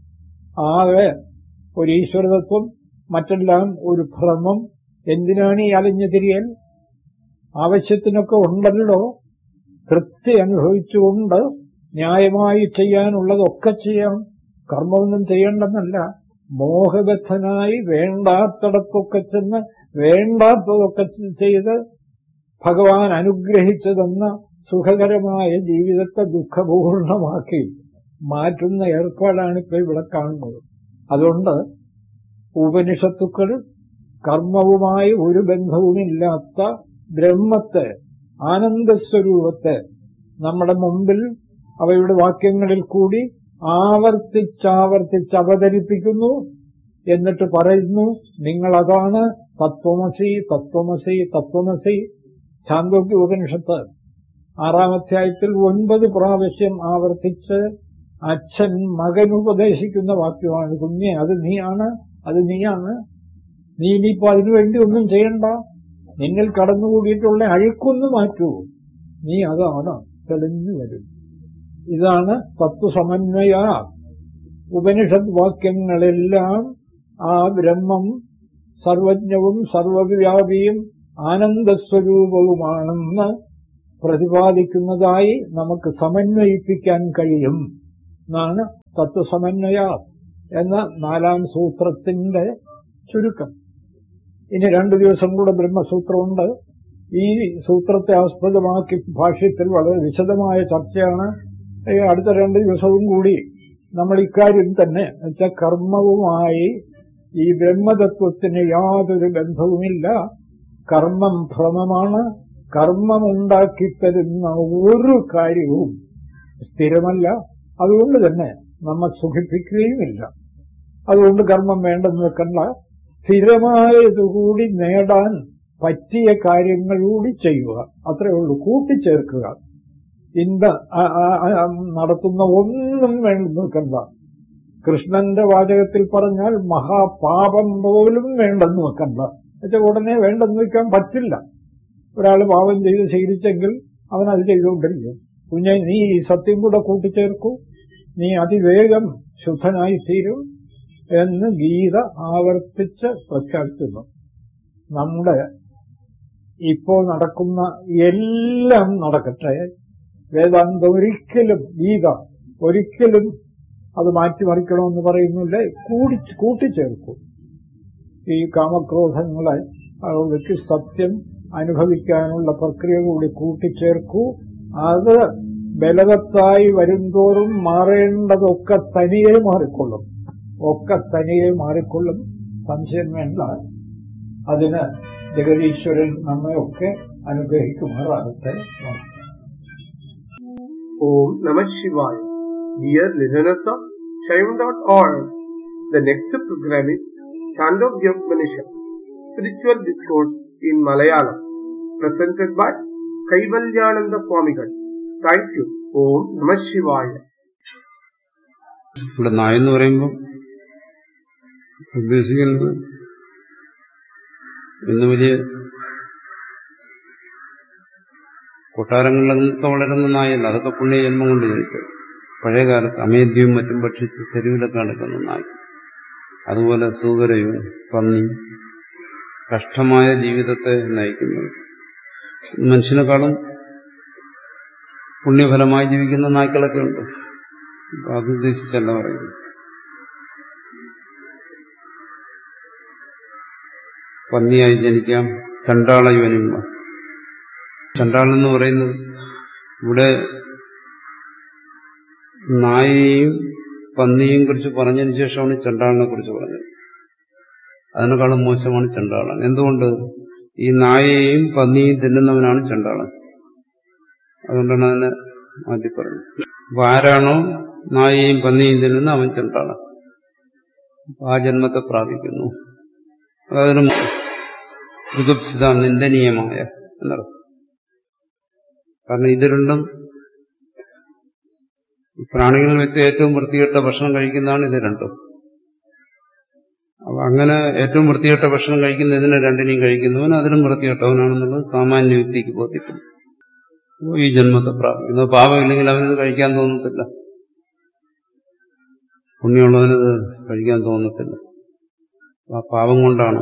ആകെ ഒരു ഈശ്വരതത്വം മറ്റെല്ലാം ഒരു ഭ്രമം എന്തിനാണ് ഈ അലഞ്ഞു തിരിയൽ ആവശ്യത്തിനൊക്കെ ഉണ്ടല്ലോ തൃപ്തി അനുഭവിച്ചുകൊണ്ട് ന്യായമായി ചെയ്യാനുള്ളതൊക്കെ ചെയ്യാം കർമ്മമൊന്നും ചെയ്യേണ്ടെന്നല്ല മോഹബദ്ധനായി വേണ്ടാത്തടത്തൊക്കെ ചെന്ന് വേണ്ടാത്തതൊക്കെ ചെയ്ത് ഭഗവാൻ അനുഗ്രഹിച്ചു തന്ന സുഖകരമായ ജീവിതത്തെ ദുഃഖപൂർണമാക്കി മാറ്റുന്ന ഏർപ്പാടാണ് ഇപ്പൊ ഇവിടെ കാണുന്നത് അതുകൊണ്ട് ഉപനിഷത്തുക്കൾ കർമ്മവുമായി ഒരു ബന്ധവുമില്ലാത്ത ബ്രഹ്മത്തെ ആനന്ദസ്വരൂപത്തെ നമ്മുടെ മുമ്പിൽ അവയുടെ വാക്യങ്ങളിൽ കൂടി ആവർത്തിച്ചാവർത്തിച്ച് അവതരിപ്പിക്കുന്നു എന്നിട്ട് പറയുന്നു നിങ്ങളതാണ് തത്വമസി തത്വമസി തത്വമസി ചാന്തോക്യ ഉപനിഷത്ത് ആറാമധ്യായത്തിൽ ഒൻപത് പ്രാവശ്യം ആവർത്തിച്ച് അച്ഛൻ മകനുപദേശിക്കുന്ന വാക്യമാണ് കുഞ്ഞെ അത് നീയാണ് അത് നീയാണ് നീ ഇനിയിപ്പോ അതിനുവേണ്ടി ഒന്നും ചെയ്യണ്ട നിന്നിൽ കടന്നുകൂടിയിട്ടുള്ള അഴുക്കൊന്ന് മാറ്റൂ നീ അതാണ് തെളിഞ്ഞു വരും ഇതാണ് തത്വസമന്വയ ഉപനിഷത് വാക്യങ്ങളെല്ലാം ആ ബ്രഹ്മം സർവജ്ഞവും സർവവ്യാപിയും ആനന്ദസ്വരൂപവുമാണെന്ന് പ്രതിപാദിക്കുന്നതായി നമുക്ക് സമന്വയിപ്പിക്കാൻ കഴിയും എന്നാണ് തത്വസമന്വയ എന്ന നാലാം സൂത്രത്തിന്റെ ചുരുക്കം ഇനി രണ്ടു ദിവസം കൂടെ ബ്രഹ്മസൂത്രമുണ്ട് ഈ സൂത്രത്തെ ആസ്പദമാക്കി ഭാഷ്യത്തിൽ വളരെ വിശദമായ ചർച്ചയാണ് ഈ അടുത്ത രണ്ട് ദിവസവും കൂടി നമ്മൾ ഇക്കാര്യം തന്നെ വെച്ചാൽ കർമ്മവുമായി ഈ ബ്രഹ്മതത്വത്തിന് യാതൊരു ബന്ധവുമില്ല കർമ്മം ഭ്രമമാണ് കർമ്മമുണ്ടാക്കി തരുന്ന ഒരു കാര്യവും സ്ഥിരമല്ല അതുകൊണ്ട് തന്നെ നമ്മെ സുഖിപ്പിക്കുകയുമില്ല അതുകൊണ്ട് കർമ്മം വേണ്ടെന്ന് വെക്കണ്ട സ്ഥിരമായതുകൂടി നേടാൻ പറ്റിയ കാര്യങ്ങൾ കൂടി ചെയ്യുക അത്രേ ഉള്ളൂ കൂട്ടിച്ചേർക്കുക ഇന്ത നടത്തുന്ന ഒന്നും വേണ്ടെന്ന് വെക്കണ്ട കൃഷ്ണന്റെ വാചകത്തിൽ പറഞ്ഞാൽ മഹാപാപം പോലും വേണ്ടെന്ന് വെക്കണ്ട എന്നുവെച്ചാൽ ഉടനെ വേണ്ടെന്ന് വെക്കാൻ പറ്റില്ല ഒരാൾ പാപം ചെയ്ത് ശീലിച്ചെങ്കിൽ അവൻ അത് ചെയ്തുകൊണ്ടിരിക്കും കുഞ്ഞെ നീ ഈ സത്യം കൂടെ കൂട്ടിച്ചേർക്കൂ നീ അതിവേഗം ശുദ്ധനായി തീരും എന്ന് ഗീത ആവർത്തിച്ച് പ്രഖ്യാപിക്കുന്നു നമ്മുടെ ഇപ്പോൾ നടക്കുന്ന എല്ലാം നടക്കട്ടെ വേദാന്തം ഒരിക്കലും ഗീത ഒരിക്കലും അത് മാറ്റിമറിക്കണമെന്ന് പറയുന്നില്ല കൂടി കൂട്ടിച്ചേർക്കും ഈ കാമക്രോധങ്ങളെ അവർക്ക് സത്യം അനുഭവിക്കാനുള്ള പ്രക്രിയ കൂടി കൂട്ടിച്ചേർക്കൂ അത് ബലവത്തായി വരുംതോറും മാറേണ്ടതൊക്കെ തനിയെ മാറിക്കൊള്ളും ഒക്കെ തനിയെ മാറിക്കൊള്ളും സംശയം വേണ്ട അതിന് ജഗതീശ്വരൻ നമ്മയൊക്കെ അനുഗ്രഹിക്കുമാറാകട്ടെ Om Namah Shivaya. Dear listeners of Shaivan.org, the next program is Chandogya Spiritual Discourse in Malayalam, presented by Kaivalyananda Swamigal. Thank you. Om Namah Shivaya. ഇവിടെ നായെന്ന് പറയുമ്പോൾ ഉദ്ദേശിക്കുന്നത് ഇന്ന് വലിയ കൊട്ടാരങ്ങളിലൊക്കെ വളരുന്ന നായല്ല അതൊക്കെ പുണ്യജന്മം കൊണ്ട് ജനിച്ചത് പഴയകാലത്ത് അമേദ്യവും മറ്റും ഭക്ഷിച്ച് തെരുവിലൊക്കെ നടക്കുന്ന നായ അതുപോലെ സൂകരയും പന്നി കഷ്ടമായ ജീവിതത്തെ നയിക്കുന്നത് മനുഷ്യനെക്കാളും പുണ്യഫലമായി ജീവിക്കുന്ന നായ്ക്കളൊക്കെ ഉണ്ട് അപ്പൊ അത് ഉദ്ദേശിച്ചല്ല പറയുന്നത് പന്നിയായി ജനിക്കാം ചണ്ടാള യോനിമ ചണ്ടാളൻ എന്ന് പറയുന്നത് ഇവിടെ നായയെയും പന്നിയെയും കുറിച്ച് പറഞ്ഞതിന് ശേഷമാണ് ചണ്ടാളിനെ കുറിച്ച് പറഞ്ഞത് അതിനേക്കാളും മോശമാണ് ചണ്ടാളൻ എന്തുകൊണ്ട് ഈ നായയെയും പന്നിയെയും തിന്നുന്നവനാണ് ചണ്ടാളൻ അതുകൊണ്ടാണ് അതിനെ മാറ്റി പറഞ്ഞത് അപ്പൊ ആരാണോ നായയെയും പന്നിയെയും തിന്നുന്ന അവൻ ചണ്ടാളൻ ആ ജന്മത്തെ പ്രാപിക്കുന്നു അതൊരു ഋതുപ്സിത നിന്ദനീയമായ എന്നർത്ഥം കാരണം ഇത് രണ്ടും പ്രാണികളിൽ വെച്ച് ഏറ്റവും വൃത്തികെട്ട ഭക്ഷണം കഴിക്കുന്നതാണ് ഇത് രണ്ടും അപ്പൊ അങ്ങനെ ഏറ്റവും വൃത്തികെട്ട ഭക്ഷണം കഴിക്കുന്നതിനെ രണ്ടിനെയും കഴിക്കുന്നവൻ അതിലും വൃത്തികെട്ടവനാണെന്നുള്ളത് സാമാന്യ വ്യക്തിക്ക് ബോധ്യപ്പെടും ഈ ജന്മത്തെ പ്രാപിക്കുന്നു പാപമില്ലെങ്കിൽ അവനത് കഴിക്കാൻ തോന്നത്തില്ല പുണ്യമുള്ളവനത് കഴിക്കാൻ തോന്നത്തില്ല ആ പാപം കൊണ്ടാണ്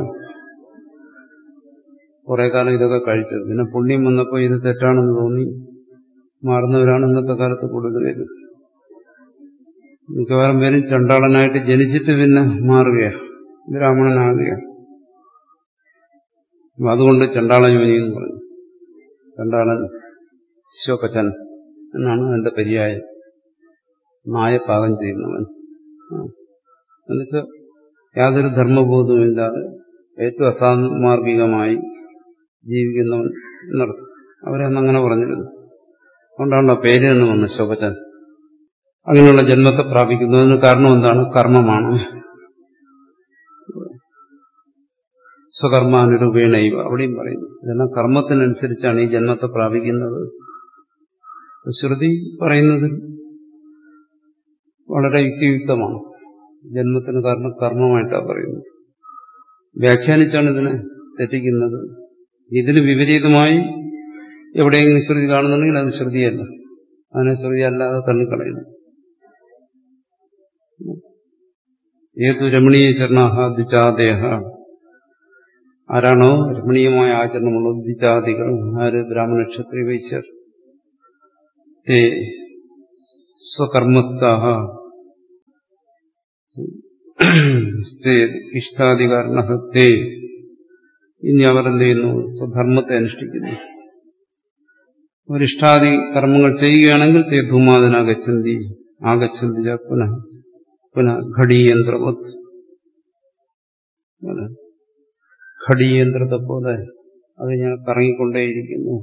കുറെ കാലം ഇതൊക്കെ കഴിച്ചത് പിന്നെ പുണ്യം വന്നപ്പോൾ ഇത് തെറ്റാണെന്ന് തോന്നി മാറുന്നവരാണ് ഇന്നത്തെ കാലത്ത് കൂടുതൽ പേര് മിക്കവാറും പേരും ചണ്ടാളനായിട്ട് ജനിച്ചിട്ട് പിന്നെ മാറുകയാണ് ബ്രാഹ്മണനാകുകയാണ് അതുകൊണ്ട് ചണ്ടാള യോനി എന്ന് പറഞ്ഞു ചണ്ടാളൻ ശോകച്ചൻ എന്നാണ് അതിന്റെ പര്യായം നായ പാകം ചെയ്യുന്നവൻ എന്നുവെച്ചാൽ യാതൊരു ധർമ്മബോധവും ഇല്ലാതെ ഏറ്റവും അസാമാർഗികമായി ജീവിക്കുന്നവൻ എന്നർത്ഥം അവരന്ന് അങ്ങനെ പറഞ്ഞിരുന്നു അതുകൊണ്ടാണല്ലോ പേര് എന്ന് വന്നു ശോഭച്ചൻ അങ്ങനെയുള്ള ജന്മത്തെ പ്രാപിക്കുന്നതിന് കാരണം എന്താണ് കർമ്മമാണ് സ്വകർമാനുരൂപേണൈവ അവിടെയും പറയുന്നു ഇതെല്ലാം കർമ്മത്തിനനുസരിച്ചാണ് ഈ ജന്മത്തെ പ്രാപിക്കുന്നത് ശ്രുതി പറയുന്നത് വളരെ യുക്തിയുക്തമാണ് ജന്മത്തിന് കാരണം കർമ്മമായിട്ടാണ് പറയുന്നത് വ്യാഖ്യാനിച്ചാണ് ഇതിനെ തെറ്റിക്കുന്നത് ഇതിന് വിപരീതമായി എവിടെയെങ്കിലും ശ്രുതി കാണുന്നുണ്ടെങ്കിൽ അത് ശ്രുതിയല്ല അതിനെ ശ്രുതി അല്ലാതെ തള്ളിക്കളയുന്നു ഏതു രമണീയ ചരണാഹ ദ്വിജാദേഹ ആരാണോ രമണീയമായ ആചരണമുള്ളത് ദ്വിജാതികൾ ആര് ബ്രാഹ്മണ ക്ഷത്രിയ വൈശ്യർ തേ സ്വകർമ്മസ്ഥാഹ ഇഷ്ടാധികാരണത്തെ ഇനി അവർ എന്ത് ചെയ്യുന്നു സ്വധർമ്മത്തെ അനുഷ്ഠിക്കുന്നു ഒരു ഇഷ്ടാദി കർമ്മങ്ങൾ ചെയ്യുകയാണെങ്കിൽ തേ ധൂമാതനാഗച്ഛന്തി ആഗച്ഛന്തി ച പുനഃ പുനഃ ഘടീയന്ത്രവത് ഘടീയന്ത്രത്തെ പോലെ അത് ഞാൻ കറങ്ങിക്കൊണ്ടേയിരിക്കുന്നു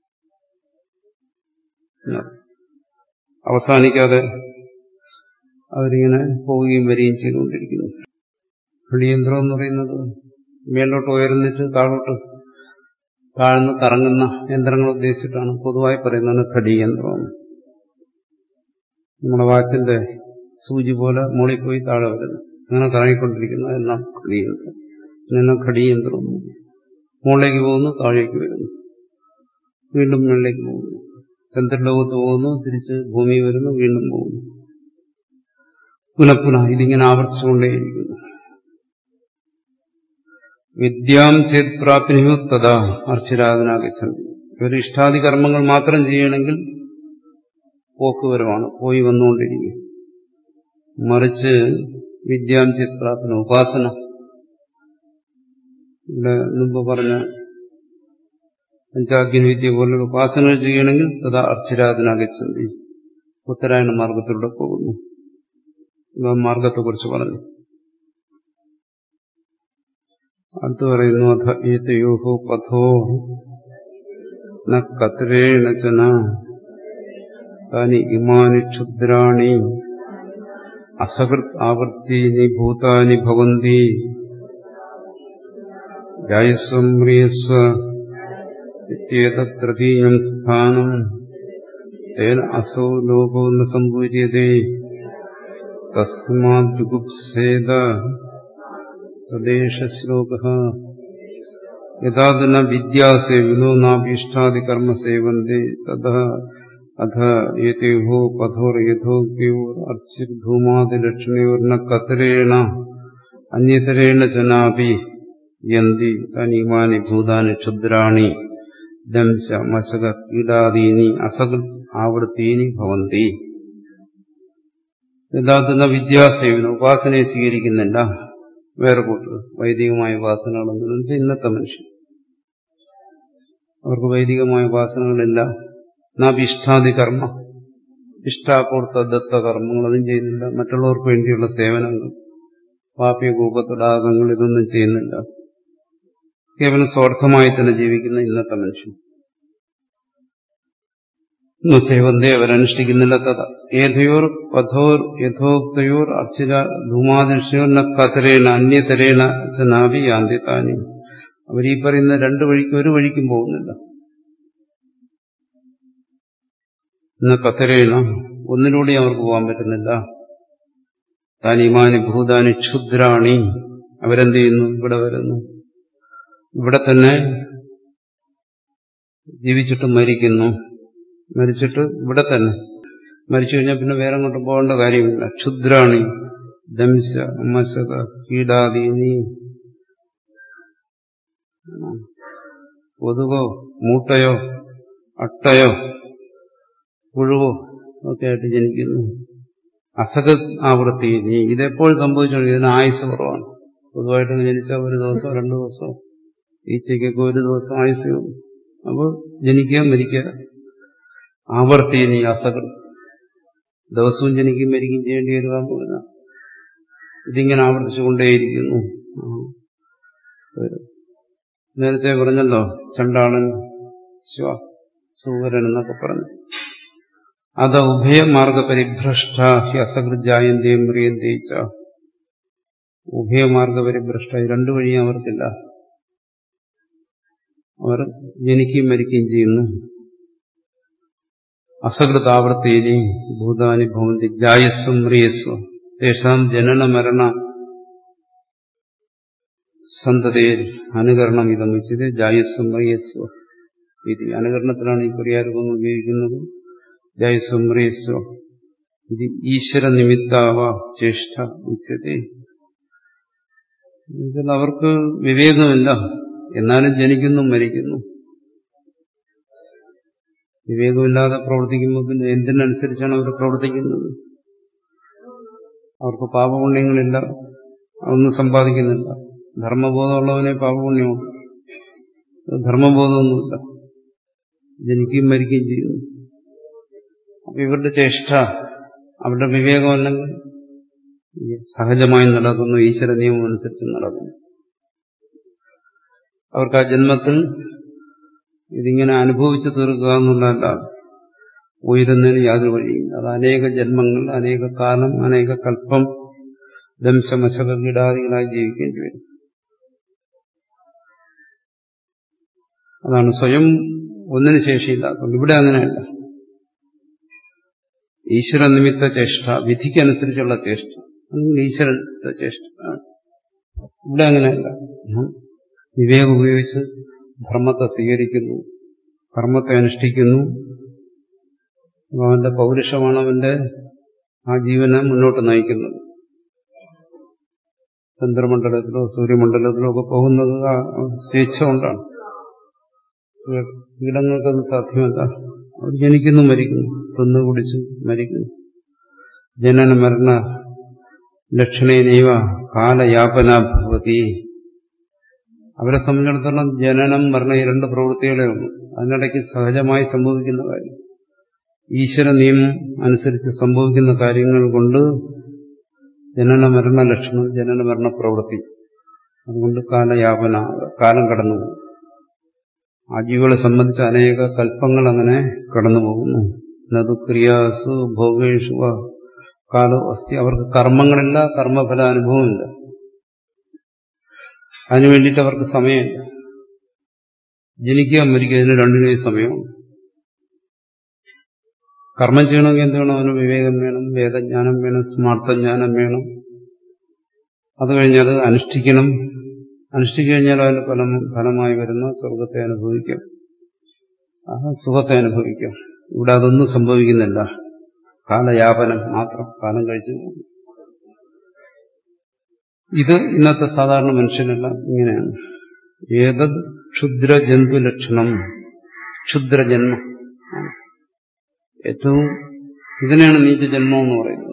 അവസാനിക്കാതെ അവരിങ്ങനെ പോവുകയും വരികയും ചെയ്തുകൊണ്ടിരിക്കുന്നു ഘടിയന്ത്രം എന്ന് പറയുന്നത് മേലോട്ട് ഉയർന്നിട്ട് താഴോട്ട് താഴ്ന്ന് കറങ്ങുന്ന യന്ത്രങ്ങൾ ഉദ്ദേശിച്ചിട്ടാണ് പൊതുവായി പറയുന്നത് ഘടിയന്ത്രം നമ്മുടെ വാച്ചിന്റെ സൂചി പോലെ മുകളിൽ പോയി താഴെ വരുന്നു അങ്ങനെ കറങ്ങിക്കൊണ്ടിരിക്കുന്ന എല്ലാം ഘടിയന്ത്രം എല്ലാം ഘടിയന്ത്രം മുകളിലേക്ക് പോകുന്നു താഴേക്ക് വരുന്നു വീണ്ടും മുകളിലേക്ക് പോകുന്നു ചന്ദ്രലോകത്ത് പോകുന്നു തിരിച്ച് ഭൂമി വരുന്നു വീണ്ടും പോകുന്നു പുനഃപുനഃ ഇതിങ്ങനെ ആവർത്തിച്ചുകൊണ്ടേയിരിക്കുന്നു വിദ്യാം ചേത് പ്രാപ്തിനിയോ തഥാ അർച്ചരാധനാഗച്ഛന്തി ഒരു ഇഷ്ടാദി കർമ്മങ്ങൾ മാത്രം ചെയ്യണമെങ്കിൽ പോക്കുവരവാണ് പോയി വന്നുകൊണ്ടിരിക്കും മറിച്ച് വിദ്യാം ചേത് പ്രാപ്തിന ഉപാസന ഇവിടെ മുമ്പ് പറഞ്ഞ പഞ്ചാഗ്നി വിദ്യ പോലുള്ള ഉപാസനകൾ ചെയ്യണമെങ്കിൽ തഥാ അർച്ചരാധനാഗച്ഛന്തി ഉത്തരായണ മാർഗത്തിലൂടെ പോകുന്നു മാർഗത്തെക്കുറിച്ച് പറഞ്ഞു അടുത്ത് പറയുന്നു അഥ ഏതയോഹോ പഥോ ന കത്രേണ ചന താനി ഇമാനി ക്ഷുദ്രാണി അസകൃത് ആവർത്തീനി ഭൂതാനി ഭവന്തി ജായസ്വം മ്രിയസ്വ ഇത്യേതൃതീയം സ്ഥാനം തേന അസോ ലോകോ ന സംപൂര്യതേ തസ്മാദ്ഗുപ്സേത തദ്ദേശശ്ലോക യഥാ ന വിദ്യാസേവിനോ നാഭീഷ്ടാദികർമ്മ സേവന്തി തഥ അഥ ഏതേഹോ പഥോർ യഥോഗ്യോർ അർച്ചിർധൂമാദിലക്ഷണയോർ ന കതരേണ അന്യതരേണ ചനാപി യന്തി തനിമാനി ഭൂതാനി ക്ഷുദ്രാണി ദംശ മശക കീടാദീനി അസകൃ ആവൃത്തീനി ഭവന്തി യഥാർത്ഥ വിദ്യാസേവനം ഉപാസനയെ സ്വീകരിക്കുന്നില്ല വേറെ കൂട്ടർ വൈദികമായ ഉപാസനകളൊന്നും ഇന്നത്തെ മനുഷ്യൻ അവർക്ക് വൈദികമായ ഉപാസനകളില്ല നാഭിഷ്ടാദി കർമ്മ ഇഷ്ടാപൂർത്ത ദത്ത കർമ്മങ്ങൾ അതും ചെയ്യുന്നില്ല മറ്റുള്ളവർക്ക് വേണ്ടിയുള്ള സേവനങ്ങൾ പാപ്യ കൂപത്തടാകങ്ങൾ ഇതൊന്നും ചെയ്യുന്നില്ല കേവലം സ്വാർത്ഥമായി തന്നെ ജീവിക്കുന്ന ഇന്നത്തെ മനുഷ്യൻ സേവന്തേ അവരനുഷ്ഠിക്കുന്നില്ല തഥ ഏതയോർ പഥോർ യഥോക്തയോർ അർച്ചിര ധൂമാദിഷ്യോർ ന കതരേണ അന്യതരേണ ചനാവി യാന്തി താനി അവർ ഈ പറയുന്ന രണ്ട് വഴിക്ക് ഒരു വഴിക്കും പോകുന്നില്ല എന്ന കത്തരേണ ഒന്നിലൂടെ അവർക്ക് പോകാൻ പറ്റുന്നില്ല താനിമാനി ഭൂതാനി ക്ഷുദ്രാണി അവരെന്ത് ചെയ്യുന്നു ഇവിടെ വരുന്നു ഇവിടെ തന്നെ ജീവിച്ചിട്ട് മരിക്കുന്നു മരിച്ചിട്ട് ഇവിടെ തന്നെ മരിച്ചു കഴിഞ്ഞാൽ പിന്നെ വേറെ അങ്ങോട്ട് പോകേണ്ട കാര്യമില്ല ക്ഷുദ്രാണി ദംശ മശക കീടാദീനി കൊതുകോ മൂട്ടയോ അട്ടയോ പുഴുവോ ഒക്കെ ആയിട്ട് ജനിക്കുന്നു അസക ആവൃത്തി നീ ഇതെപ്പോൾ സംഭവിച്ചോളൂ ഇതിന് ആയുസ് കുറവാണ് പൊതുവായിട്ട് ജനിച്ചാൽ ഒരു ദിവസം രണ്ടു ദിവസം ഈച്ചയ്ക്കൊക്കെ ഒരു ദിവസം ആയുസ് അപ്പോൾ ജനിക്കുക മരിക്കുക ആവർത്തി നീ അസകൾ ദിവസവും ജനിക്കുകയും മരിക്കുകയും ചെയ്യേണ്ടി വരുവാന്ന് പറഞ്ഞാൽ ഇതിങ്ങനെ ആവർത്തിച്ചുകൊണ്ടേയിരിക്കുന്നു നേരത്തെ പറഞ്ഞല്ലോ ചണ്ടാളൻ ശിവ സൂവരൻ എന്നൊക്കെ പറഞ്ഞു അത് ഉഭയമാർഗ പരിഭ്രഷ്ട ഹി അസകൃജായന്തേ മ്രിയന്തേ ച ഉഭയമാർഗ പരിഭ്രഷ്ട രണ്ടു വഴിയും അവർക്കില്ല അവർ ജനിക്കുകയും മരിക്കുകയും ചെയ്യുന്നു അസകൃതാവർത്തേനി ഭൂതാനി ഭവന്തി ജായസ്വം മ്രിയസ്വ തേഷാം ജനന മരണ സന്തതയിൽ അനുകരണം ഇതം വെച്ചത് ജായസ്വം മ്രിയസ്വ ഇത് അനുകരണത്തിലാണ് ഈ പരിഹാരമൊന്നും ഉപയോഗിക്കുന്നത് ജായസ്വം മ്രിയസ്വ ഇത് ഈശ്വര നിമിത്താവ ചേഷ്ട ഉച്ചത്തെ ഇതിൽ അവർക്ക് വിവേകമില്ല എന്നാലും ജനിക്കുന്നു മരിക്കുന്നു വിവേകമില്ലാതെ പ്രവർത്തിക്കുമ്പോൾ പിന്നെ എന്തിനനുസരിച്ചാണ് അവർ പ്രവർത്തിക്കുന്നത് അവർക്ക് പാപപുണ്യങ്ങളില്ല ഒന്നും സമ്പാദിക്കുന്നില്ല ധർമ്മബോധമുള്ളവനെ പാപപുണ്യമുണ്ട് ധർമ്മബോധമൊന്നുമില്ല ജനിക്കുകയും മരിക്കുകയും ചെയ്യുന്നു അപ്പൊ ഇവരുടെ ചേഷ്ട അവരുടെ വിവേകമല്ലെങ്കിൽ സഹജമായി നടക്കുന്നു ഈശ്വര നിയമം അനുസരിച്ച് നടക്കുന്നു അവർക്ക് ആ ജന്മത്തിൽ ഇതിങ്ങനെ അനുഭവിച്ചു തീർക്കുക എന്നുള്ളതല്ല ഉയരുന്നതിന് യാതൊരു വഴിയില്ല അത് അനേക ജന്മങ്ങൾ അനേക കാലം അനേക കൽപ്പം ദംശമശക കീടാദികളായി ജീവിക്കേണ്ടി വരും അതാണ് സ്വയം ഒന്നിനു ശേഷിയില്ലാത്തത് ഇവിടെ അങ്ങനെയല്ല ഈശ്വര നിമിത്ത ചേഷ്ട വിധിക്കനുസരിച്ചുള്ള ചേഷ്ട അല്ലെങ്കിൽ ഈശ്വരന്റെ ചേഷ്ട ഇവിടെ അങ്ങനെയല്ല വിവേകം ഉപയോഗിച്ച് ധർമ്മത്തെ സ്വീകരിക്കുന്നു കർമ്മത്തെ അനുഷ്ഠിക്കുന്നു അവന്റെ പൗരുഷമാണ് അവന്റെ ആ ജീവനെ മുന്നോട്ട് നയിക്കുന്നത് ചന്ദ്രമണ്ഡലത്തിലോ സൂര്യമണ്ഡലത്തിലോ ഒക്കെ പോകുന്നത് ആ സ്വേച്ഛ കൊണ്ടാണ് കീടങ്ങൾക്കത് സാധ്യമല്ല അവർ ജനിക്കുന്നു മരിക്കുന്നു തിന്നു കുടിച്ചു മരിക്കുന്നു ജനന മരണ ലക്ഷണേനൈവ കാലയാപന ഭവതി അവരെ സംബന്ധിച്ചിടത്തോളം ജനനം മരണ ഈ രണ്ട് പ്രവൃത്തികളെ ഉള്ളൂ അതിനിടയ്ക്ക് സഹജമായി സംഭവിക്കുന്ന കാര്യം ഈശ്വര നിയമം അനുസരിച്ച് സംഭവിക്കുന്ന കാര്യങ്ങൾ കൊണ്ട് ജനന മരണ ലക്ഷണം ജനന മരണ പ്രവൃത്തി അതുകൊണ്ട് കാലയാപന കാലം കടന്നുപോകും ആ ജീവികളെ സംബന്ധിച്ച് അനേക കൽപ്പങ്ങൾ അങ്ങനെ കടന്നു പോകുന്നു എന്നത് ക്രിയാസു ഭോഗേഷു കാലോ അസ്ഥി അവർക്ക് കർമ്മങ്ങളില്ല കർമ്മഫലാനുഭവമില്ല അതിനു വേണ്ടിയിട്ട് അവർക്ക് സമയമില്ല ജനിക്കുക മരിക്കുക ഇതിന് രണ്ടിനെയും സമയമാണ് കർമ്മം ചെയ്യണമെങ്കിൽ എന്ത് വേണം അവന് വിവേകം വേണം വേദജ്ഞാനം വേണം സ്മാർത്ഥജ്ഞാനം വേണം അത് കഴിഞ്ഞത് അനുഷ്ഠിക്കണം അനുഷ്ഠിച്ചു കഴിഞ്ഞാൽ അതിന് ഫലം ഫലമായി വരുന്ന സ്വർഗത്തെ അനുഭവിക്കാം ആ സുഖത്തെ അനുഭവിക്കാം ഇവിടെ അതൊന്നും സംഭവിക്കുന്നില്ല കാലയാപനം മാത്രം കാലം കഴിച്ചു പോകും ഇത് ഇന്നത്തെ സാധാരണ മനുഷ്യനെല്ലാം ഇങ്ങനെയാണ് ഏതത് ക്ഷുദ്രജന്തു ലക്ഷണം ക്ഷുദ്രജന്മം ഏറ്റവും ഇതിനെയാണ് നീചജന്മം എന്ന് പറയുന്നത്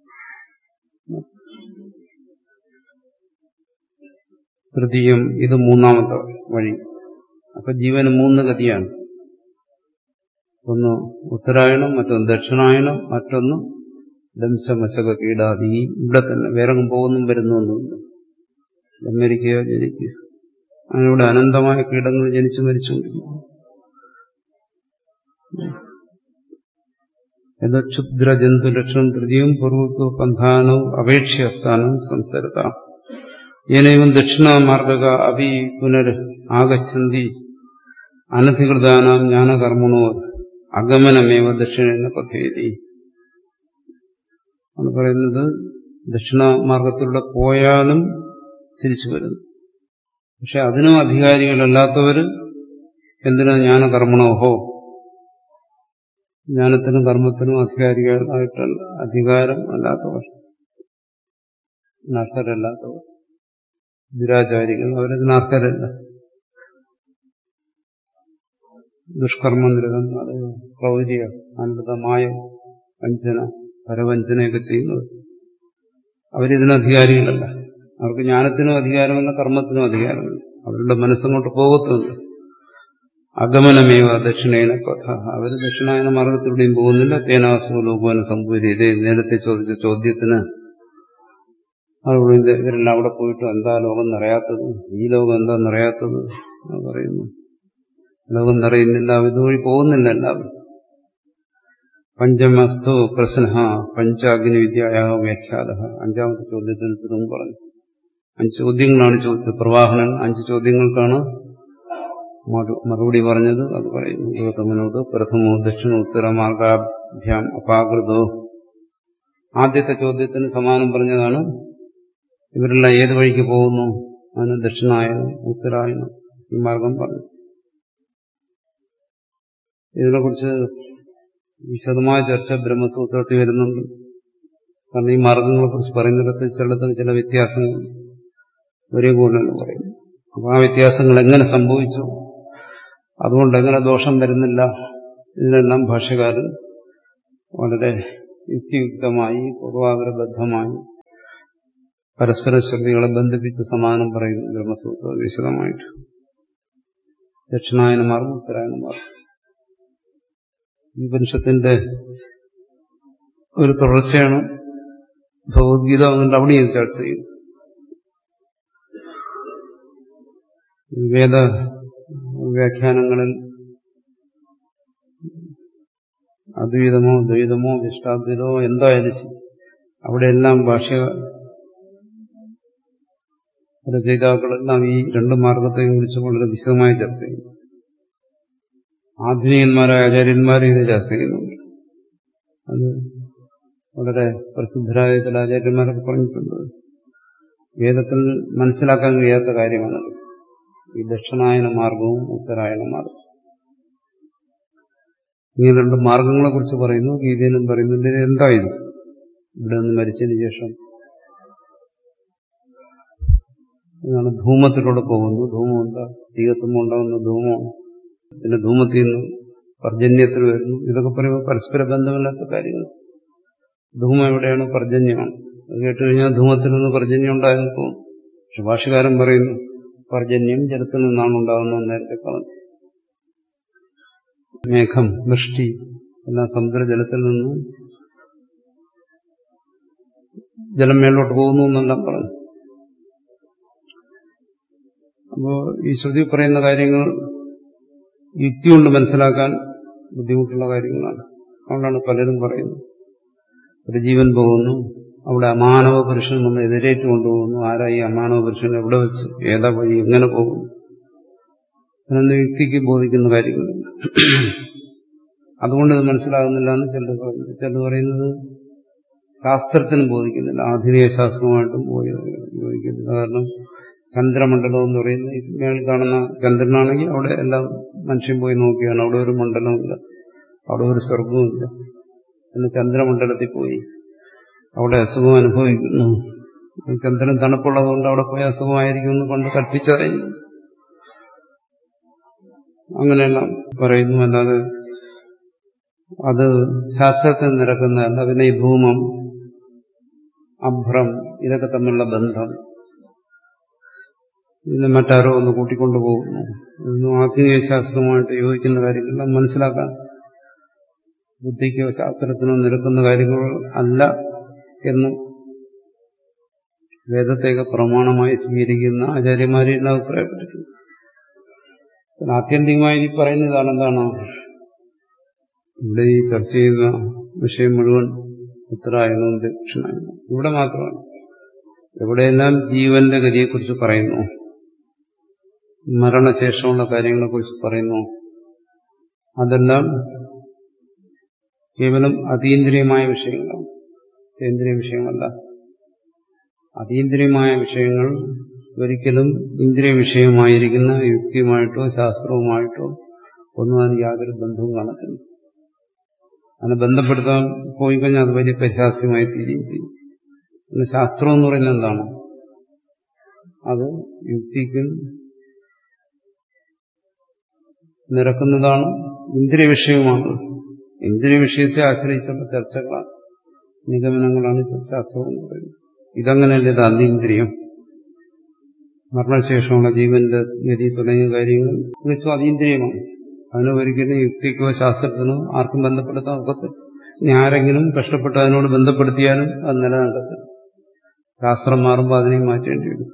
തൃതീയം ഇത് മൂന്നാമത്തെ വഴി അപ്പൊ ജീവന് മൂന്ന് ഗതിയാണ് ഒന്ന് ഉത്തരായണം മറ്റൊന്ന് ദക്ഷിണായണം മറ്റൊന്ന് ദംശമശക കീടാതി ഇവിടെ തന്നെ വേറെ പോകുന്നും വരുന്നൊന്നുമില്ല മരിക്കുക ജനിക്കുക അതിനിവിടെ അനന്തമായ കീടങ്ങൾ ജനിച്ചു മരിച്ചുകൊണ്ടിരിക്കുന്നു ഇത് ക്ഷുദ്രജന്തു ലക്ഷണം തൃതീയം പൂർവ്വത്വ പന്ഥാനവും അപേക്ഷ്യ സ്ഥാനവും സംസരത ഏനൈവം ദക്ഷിണമാർഗക അഭി പുനർ ആഗച്ഛന്തി അനധികൃതാനാം ജ്ഞാനകർമ്മണോ അഗമനമേവ ദക്ഷിണ പദ്ധതി ആണ് പറയുന്നത് ദക്ഷിണമാർഗത്തിലൂടെ പോയാലും തിരിച്ചു വരുന്നു പക്ഷെ അതിനും അധികാരികളല്ലാത്തവർ എന്തിനാ ജ്ഞാനകർമ്മണോഹോ ജ്ഞാനത്തിനും കർമ്മത്തിനും അധികാരികളായിട്ടല്ല അധികാരം അല്ലാത്തവർ അർഹരല്ലാത്തവർ ദുരാചാരികൾ അവരതിന് അർഹരല്ല ദുഷ്കർമ്മനിരതം അത് ക്രൗര്യ അനൃതമായ വഞ്ചന പരവഞ്ചനയൊക്കെ ചെയ്യുന്നത് അവരിതിന് അധികാരികളല്ല അവർക്ക് ജ്ഞാനത്തിനും അധികാരമല്ല കർമ്മത്തിനും അധികാരമല്ല അവരുടെ മനസ്സങ്ങോട്ട് പോകത്തുമില്ല അഗമനമേവ ദക്ഷിണേന കഥ അവർ ദക്ഷിണായന മാർഗത്തിലൂടെയും പോകുന്നില്ല തേനാസു ലോകോന സംഭൂരിതേ നേരത്തെ ചോദിച്ച ചോദ്യത്തിന് അതുകൊണ്ട് ഇവരെല്ലാം അവിടെ പോയിട്ട് എന്താ ലോകം നിറയാത്തത് ഈ ലോകം എന്താ നിറയാത്തത് എന്ന് പറയുന്നു ലോകം നിറയുന്നില്ല ഇതുവഴി പോകുന്നില്ല എല്ലാവരും പഞ്ചമസ്തു പ്രശ്ന പഞ്ചാഗ്നി വിദ്യായ വ്യാഖ്യാത അഞ്ചാമത്തെ ചോദ്യത്തിൽ ഇതും പറഞ്ഞു അഞ്ച് ചോദ്യങ്ങളാണ് ചോദിച്ചത് പ്രവാഹനൻ അഞ്ച് ചോദ്യങ്ങൾക്കാണ് മറുപടി പറഞ്ഞത് അത് പറയുന്നു ഗൗതമനോട് പ്രഥമോ ദക്ഷിണ ഉത്തര മാർഗാഭ്യാം അപാകൃതോ ആദ്യത്തെ ചോദ്യത്തിന് സമാനം പറഞ്ഞതാണ് ഇവരെല്ലാം ഏത് വഴിക്ക് പോകുന്നു അതിന് ദക്ഷിണായനം ഉത്തരായണം ഈ മാർഗം പറഞ്ഞു ഇതിനെക്കുറിച്ച് വിശദമായ ചർച്ച ബ്രഹ്മസൂത്രത്തിൽ വരുന്നുണ്ട് കാരണം ഈ മാർഗങ്ങളെ കുറിച്ച് പറയുന്നിടത്ത് ചിലടത്ത് ചില വ്യത്യാസങ്ങൾ ഒരേ കൂടുതലാണ് പറയുന്നു അപ്പോൾ ആ വ്യത്യാസങ്ങൾ എങ്ങനെ സംഭവിച്ചു അതുകൊണ്ട് എങ്ങനെ ദോഷം വരുന്നില്ല ഇതിനെല്ലാം ഭാഷകാരൻ വളരെ യുക്തിയുക്തമായി പൂർവാഗ്രബദ്ധമായി പരസ്പര ശ്രുതികളെ ബന്ധിപ്പിച്ച് സമാനം പറയുന്നു ബ്രഹ്മസൂത്ര വിശദമായിട്ട് ദക്ഷിണായനമാർഗം ഉത്തരായനമാർഗം ഈ ഉപനിഷത്തിന്റെ ഒരു തുടർച്ചയാണ് ഭഗവത്ഗീത എന്നുകൊണ്ട് അവിടെയും ചർച്ച ചെയ്യും വേദ വ്യാഖ്യാനങ്ങളിൽ അദ്വൈതമോ ദ്വൈതമോ വിഷ്ടാദ്വൈതമോ എന്തായാലും ശരി അവിടെയെല്ലാം ഭാഷ്യ രചയിതാക്കളെല്ലാം ഈ രണ്ട് മാർഗത്തെ കുറിച്ച് വളരെ വിശദമായി ചർച്ച ചെയ്യുന്നു ആധുനികന്മാരായ ആചാര്യന്മാരും ഇത് ചർച്ച ചെയ്യുന്നുണ്ട് അത് വളരെ പ്രസിദ്ധരായ ചില ആചാര്യന്മാരൊക്കെ പറഞ്ഞിട്ടുണ്ട് വേദത്തിൽ മനസ്സിലാക്കാൻ കഴിയാത്ത കാര്യമാണത് ഈ ദക്ഷിണായന മാർഗവും ഉത്തരായന മാർഗവും ഇങ്ങനെ രണ്ട് മാർഗങ്ങളെ കുറിച്ച് പറയുന്നു ഗീതയിലും പറയുന്നുണ്ട് ഇത് എന്താ ഇത് ഇവിടെ നിന്ന് മരിച്ചതിന് ശേഷം ഇതാണ് ധൂമത്തിലൂടെ പോകുന്നു ധൂമം എന്താ തീകത്തുമ്പോൾ ഉണ്ടാകുന്ന ധൂമമാണ് പിന്നെ ധൂമത്തിൽ നിന്ന് പർജന്യത്തിൽ വരുന്നു ഇതൊക്കെ പറയുമ്പോൾ പരസ്പര ബന്ധമില്ലാത്ത കാര്യങ്ങൾ ധൂമം എവിടെയാണ് പർജന്യമാണ് അത് കേട്ട് കഴിഞ്ഞാൽ ധൂമത്തിൽ നിന്ന് പർജന്യം ഉണ്ടായെന്ന് തോന്നും പക്ഷെ ഭാഷകാരൻ പറയുന്നു പർജന്യം ജലത്തിൽ നിന്നാണ് ഉണ്ടാകുന്നത് നേരത്തെ പറഞ്ഞു മേഘം വൃഷ്ടി എല്ലാം സമുദ്രജലത്തിൽ നിന്നും ജലം മേലോട്ട് പോകുന്നു എന്നെല്ലാം പറഞ്ഞു അപ്പോ ഈ ശ്രുതി പറയുന്ന കാര്യങ്ങൾ യുക്തി കൊണ്ട് മനസ്സിലാക്കാൻ ബുദ്ധിമുട്ടുള്ള കാര്യങ്ങളാണ് അതുകൊണ്ടാണ് പലരും പറയുന്നത് ഒരു ജീവൻ പോകുന്നു അവിടെ അമാനവ പുരുഷൻ വന്ന് എതിരേറ്റ് കൊണ്ടുപോകുന്നു ആരാ ഈ അമാനവ പുരുഷൻ എവിടെ വെച്ച് ഏതാ വഴി എങ്ങനെ പോകുന്നു എന്നൊന്നും യുക്തിക്ക് ബോധിക്കുന്ന കാര്യങ്ങളില്ല അതുകൊണ്ട് ഇത് മനസ്സിലാകുന്നില്ല എന്ന് ചിലർ പറയുന്നു ചിലർ പറയുന്നത് ശാസ്ത്രത്തിനും ബോധിക്കുന്നില്ല ആധുനിക ശാസ്ത്രമായിട്ടും ബോധിക്കുന്നില്ല കാരണം ചന്ദ്രമണ്ഡലം എന്ന് പറയുന്നത് ഈ മേളിൽ കാണുന്ന ചന്ദ്രനാണെങ്കിൽ അവിടെ എല്ലാം മനുഷ്യൻ പോയി നോക്കിയാണ് അവിടെ ഒരു മണ്ഡലമില്ല അവിടെ ഒരു സ്വർഗവുമില്ല പിന്നെ ചന്ദ്രമണ്ഡലത്തിൽ പോയി അവിടെ അസുഖം അനുഭവിക്കുന്നു ചന്ദ്രൻ തണുപ്പുള്ളതുകൊണ്ട് അവിടെ പോയി അസുഖമായിരിക്കുമെന്ന് പണ്ട് കൽപ്പിച്ചതായി അങ്ങനെയെല്ലാം പറയുന്നു അല്ലാതെ അത് ശാസ്ത്രത്തിൽ നിരക്കുന്നതല്ല പിന്നെ ഈ ധൂമം അഭ്രം ഇതൊക്കെ തമ്മിലുള്ള ബന്ധം ഇതിനെ മറ്റാരോ ഒന്ന് കൂട്ടിക്കൊണ്ടു പോകുന്നു ഇതൊന്നും ആധുനിക ശാസ്ത്രവുമായിട്ട് യോജിക്കുന്ന കാര്യങ്ങളെല്ലാം മനസ്സിലാക്കാൻ ബുദ്ധിക്കോ ശാസ്ത്രത്തിനോ നിരക്കുന്ന കാര്യങ്ങൾ അല്ല എന്ന് വേദത്തെയൊക്കെ പ്രമാണമായി സ്വീകരിക്കുന്ന ആചാര്യന്മാരെല്ലാം അഭിപ്രായപ്പെട്ടിട്ടുണ്ട് ആത്യന്തികമായി ഈ പറയുന്ന ഇതാണ് എന്താണ് ഇവിടെ ഈ ചർച്ച ചെയ്യുന്ന വിഷയം മുഴുവൻ ഉത്തരായണവും ദക്ഷിണായണവും ഇവിടെ മാത്രമാണ് എവിടെയെല്ലാം ജീവന്റെ ഗതിയെക്കുറിച്ച് പറയുന്നു മരണശേഷമുള്ള കാര്യങ്ങളെക്കുറിച്ച് പറയുന്നു അതെല്ലാം കേവലം അതീന്ദ്രിയമായ വിഷയങ്ങളാണ് കേന്ദ്രീയ വിഷയമല്ല അതീന്ദ്രിയമായ വിഷയങ്ങൾ ഒരിക്കലും ഇന്ദ്രിയ വിഷയമായിരിക്കുന്ന യുക്തിയുമായിട്ടോ ശാസ്ത്രവുമായിട്ടോ ഒന്നും അതിന് യാതൊരു ബന്ധവും കാണത്തില്ല അതിനെ ബന്ധപ്പെടുത്താൻ പോയി കഴിഞ്ഞാൽ അത് വലിയ പരിഹാസ്യമായി തീരുകയും ചെയ്യും പിന്നെ ശാസ്ത്രം എന്ന് പറയുന്നത് എന്താണ് അത് യുക്തിക്കും നിരക്കുന്നതാണ് ഇന്ദ്രിയ വിഷയവുമാണ് ഇന്ദ്രിയ വിഷയത്തെ ആശ്രയിച്ചുള്ള ചർച്ചകളാണ് നിഗമനങ്ങളാണ് ശാസ്ത്രം എന്ന് പറയുന്നത് ഇതങ്ങനെയല്ല ഇത് അതീന്ദ്രിയം മരണശേഷമുള്ള ജീവന്റെ ഗതി തുടങ്ങിയ കാര്യങ്ങൾ തികച്ചും അതീന്ദ്രിയമാണ് അതിനെ ഒരിക്കലും യുക്തിക്കോ ശാസ്ത്രത്തിനോ ആർക്കും ബന്ധപ്പെടുത്താൻ ഒക്കത്തില്ല ഇനി ആരെങ്കിലും കഷ്ടപ്പെട്ട് അതിനോട് ബന്ധപ്പെടുത്തിയാലും അത് നിലനിൽക്കത്തില്ല ശാസ്ത്രം മാറുമ്പോൾ അതിനെ മാറ്റേണ്ടി വരും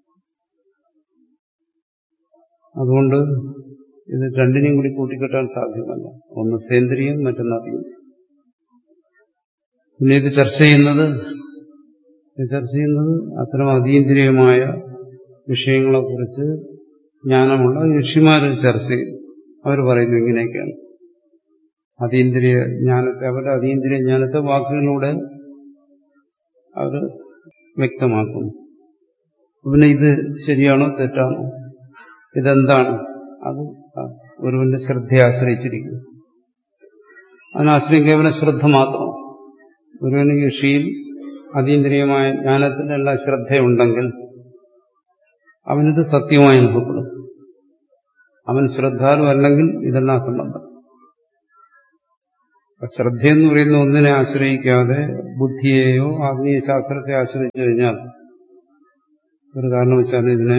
അതുകൊണ്ട് ഇത് രണ്ടിനെയും കൂടി കൂട്ടിക്കെട്ടാൻ സാധ്യമല്ല ഒന്ന് സേന്ദ്രിയം മറ്റൊന്ന് അതീന്ദ്രിയം പിന്നെ ഇത് ചർച്ച ചെയ്യുന്നത് ഇത് ചർച്ച ചെയ്യുന്നത് അത്തരം അതീന്ദ്രിയമായ വിഷയങ്ങളെക്കുറിച്ച് ജ്ഞാനമുള്ള ഋഷിമാർ ചർച്ച ചെയ്തു അവർ പറയുന്നു ഇങ്ങനെയൊക്കെയാണ് അതീന്ദ്രിയ ജ്ഞാനത്തെ അവരുടെ അതീന്ദ്രിയ ജ്ഞാനത്തെ വാക്കുകളിലൂടെ അവർ വ്യക്തമാക്കുന്നു പിന്നെ ഇത് ശരിയാണോ തെറ്റാണോ ഇതെന്താണ് അത് ഒരുവന്റെ ശ്രദ്ധയെ ആശ്രയിച്ചിരിക്കുന്നു അതിനാശ്രയം കേവലം ശ്രദ്ധ മാത്രം ഒരുവന് ഋഷിയിൽ അതീന്ദ്രിയമായ ജ്ഞാനത്തിനെല്ലാം ശ്രദ്ധയുണ്ടെങ്കിൽ അവനിത് സത്യമായി അനുഭവപ്പെടും അവൻ ശ്രദ്ധാലു അല്ലെങ്കിൽ ഇതെല്ലാം സംബന്ധം ശ്രദ്ധയെന്ന് പറയുന്ന ഒന്നിനെ ആശ്രയിക്കാതെ ബുദ്ധിയെയോ ആത്മീയ ശാസ്ത്രത്തെ ആശ്രയിച്ചു കഴിഞ്ഞാൽ ഒരു കാരണവശാലും ഇതിനെ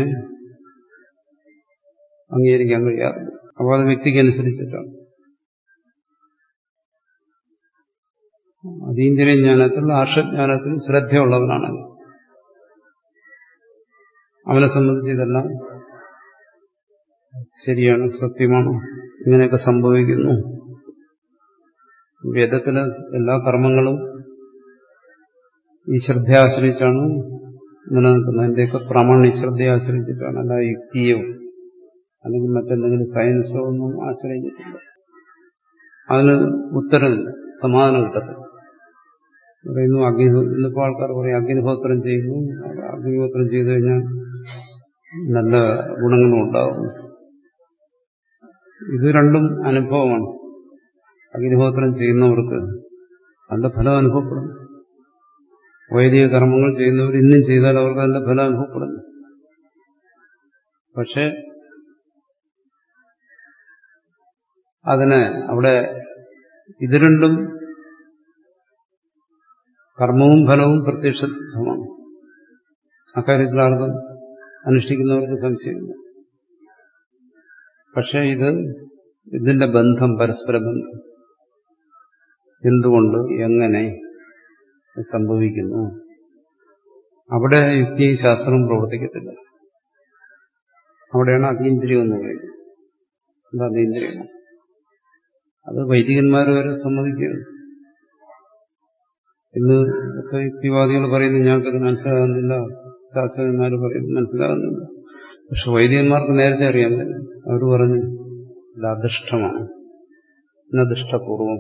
അംഗീകരിക്കാൻ കഴിയാറില്ല അപ്പോൾ അത് വ്യക്തിക്കനുസരിച്ചിട്ടാണ് അതീന്ദ്രിയ ജ്ഞാനത്തിൽ ആർഷജ്ഞാനത്തിൽ ശ്രദ്ധയുള്ളവനാണെങ്കിൽ അവനെ സംബന്ധിച്ച് ഇതെല്ലാം ശരിയാണ് സത്യമാണ് ഇങ്ങനെയൊക്കെ സംഭവിക്കുന്നു വേദത്തിലെ എല്ലാ കർമ്മങ്ങളും ഈ ശ്രദ്ധയെ ആശ്രയിച്ചാണ് നിലനിൽക്കുന്നത് അതിന്റെയൊക്കെ പ്രാമാണ്യ ശ്രദ്ധയെ ആശ്രയിച്ചിട്ടാണ് അല്ല യുക്തിയോ അല്ലെങ്കിൽ മറ്റെന്തെങ്കിലും സയൻസോ ഒന്നും ആശ്രയിച്ചിട്ടില്ല അതിന് ഉത്തരമില്ല സമാധാനം കിട്ടത്തില്ല പറയുന്നു അഗ്നിഹോ ഇന്നിപ്പോൾ ആൾക്കാർ പറയും അഗ്നിഹോത്രം ചെയ്യുന്നു അഗ്നിഹോത്രം ചെയ്തു കഴിഞ്ഞാൽ നല്ല ഗുണങ്ങളും ഉണ്ടാകും ഇത് രണ്ടും അനുഭവമാണ് അഗ്നിഹോത്രം ചെയ്യുന്നവർക്ക് നല്ല ഫലം അനുഭവപ്പെടും വൈദിക കർമ്മങ്ങൾ ചെയ്യുന്നവർ ഇന്നും ചെയ്താൽ അവർക്ക് അതിന്റെ ഫലം അനുഭവപ്പെടുന്നു പക്ഷെ അതിന് അവിടെ ഇത് രണ്ടും കർമ്മവും ഫലവും പ്രത്യക്ഷമാണ് അക്കാര്യത്തിൽ ആർക്കും അനുഷ്ഠിക്കുന്നവർക്ക് സംശയമില്ല പക്ഷെ ഇത് ഇതിന്റെ ബന്ധം പരസ്പര ബന്ധം എന്തുകൊണ്ട് എങ്ങനെ സംഭവിക്കുന്നു അവിടെ യുക്തി ശാസ്ത്രവും പ്രവർത്തിക്കത്തില്ല അവിടെയാണ് അതീന്ദ്രിയം എന്ന് പറയുന്നത് എന്താ അതീന്ദ്രിയം അത് വൈദികന്മാർ വരെ സമ്മതിക്കുകയാണ് ഇന്ന് ഒക്കെ യുക്തിവാദികൾ പറയുന്നു ഞങ്ങൾക്കത് മനസ്സിലാകുന്നില്ല ശാസ്ത്രജ്ഞന്മാർ പറയുന്നു മനസ്സിലാകുന്നില്ല പക്ഷെ വൈദികന്മാർക്ക് നേരത്തെ അറിയാൻ പറ്റും അവർ പറഞ്ഞു ഇത് അദൃഷ്ടമാണ് ഇന്നദൃഷ്ടപൂർവം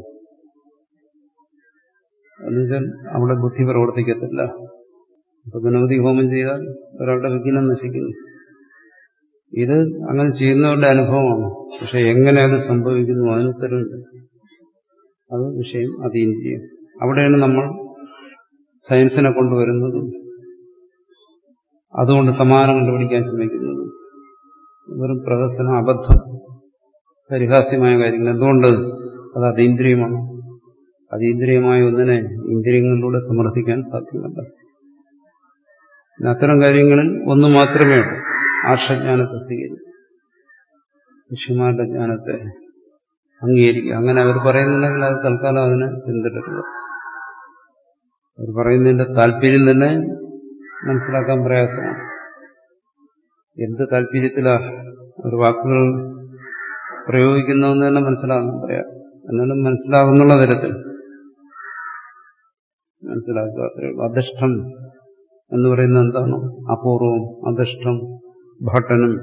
എന്നുവെച്ചാൽ അവിടെ ബുദ്ധി പ്രവർത്തിക്കത്തില്ല അപ്പൊ ഗണപതി ഹോമം ചെയ്താൽ ഒരാളുടെ വിഘ്നം നശിക്കുന്നു ഇത് അങ്ങനെ ചെയ്യുന്നവരുടെ അനുഭവമാണ് പക്ഷെ എങ്ങനെ അത് സംഭവിക്കുന്നു അതിന് ഉത്തരവില്ല അത് വിഷയം അതീന്ദ്രിയം അവിടെയാണ് നമ്മൾ സയൻസിനെ കൊണ്ടുവരുന്നതും അതുകൊണ്ട് സമാനം കണ്ടുപിടിക്കാൻ ശ്രമിക്കുന്നതും വെറും പ്രഹസനം അബദ്ധം പരിഹാസ്യമായ കാര്യങ്ങൾ എന്തുകൊണ്ട് അത് അതീന്ദ്രിയമാണ് അതീന്ദ്രിയമായ ഒന്നിനെ ഇന്ദ്രിയങ്ങളിലൂടെ സമർത്ഥിക്കാൻ സാധ്യമല്ല അത്തരം കാര്യങ്ങളിൽ ഒന്ന് മാത്രമേ ഉള്ളൂ ആർഷജ്ഞാനത്തെ സ്വീകരിക്കും ഋഷിമാരുടെ ജ്ഞാനത്തെ അംഗീകരിക്കുക അങ്ങനെ അവർ പറയുന്നുണ്ടെങ്കിൽ അത് തൽക്കാലം അതിനെ പിന്തുടരുക അവർ പറയുന്നതിന്റെ താല്പര്യം തന്നെ മനസ്സിലാക്കാൻ പ്രയാസമാണ് എന്ത് താല്പര്യത്തിലാ ഒരു വാക്കുകൾ പ്രയോഗിക്കുന്നതെന്ന് തന്നെ മനസ്സിലാക്കാൻ പ്രയാസം എന്നാലും മനസ്സിലാകുന്നുള്ള തരത്തിൽ മനസ്സിലാക്കുക അത്രേ ഉള്ളൂ അധിഷ്ഠം എന്ന് പറയുന്നത് എന്താണ് അപൂർവം അധിഷ്ഠം ഭട്ടനും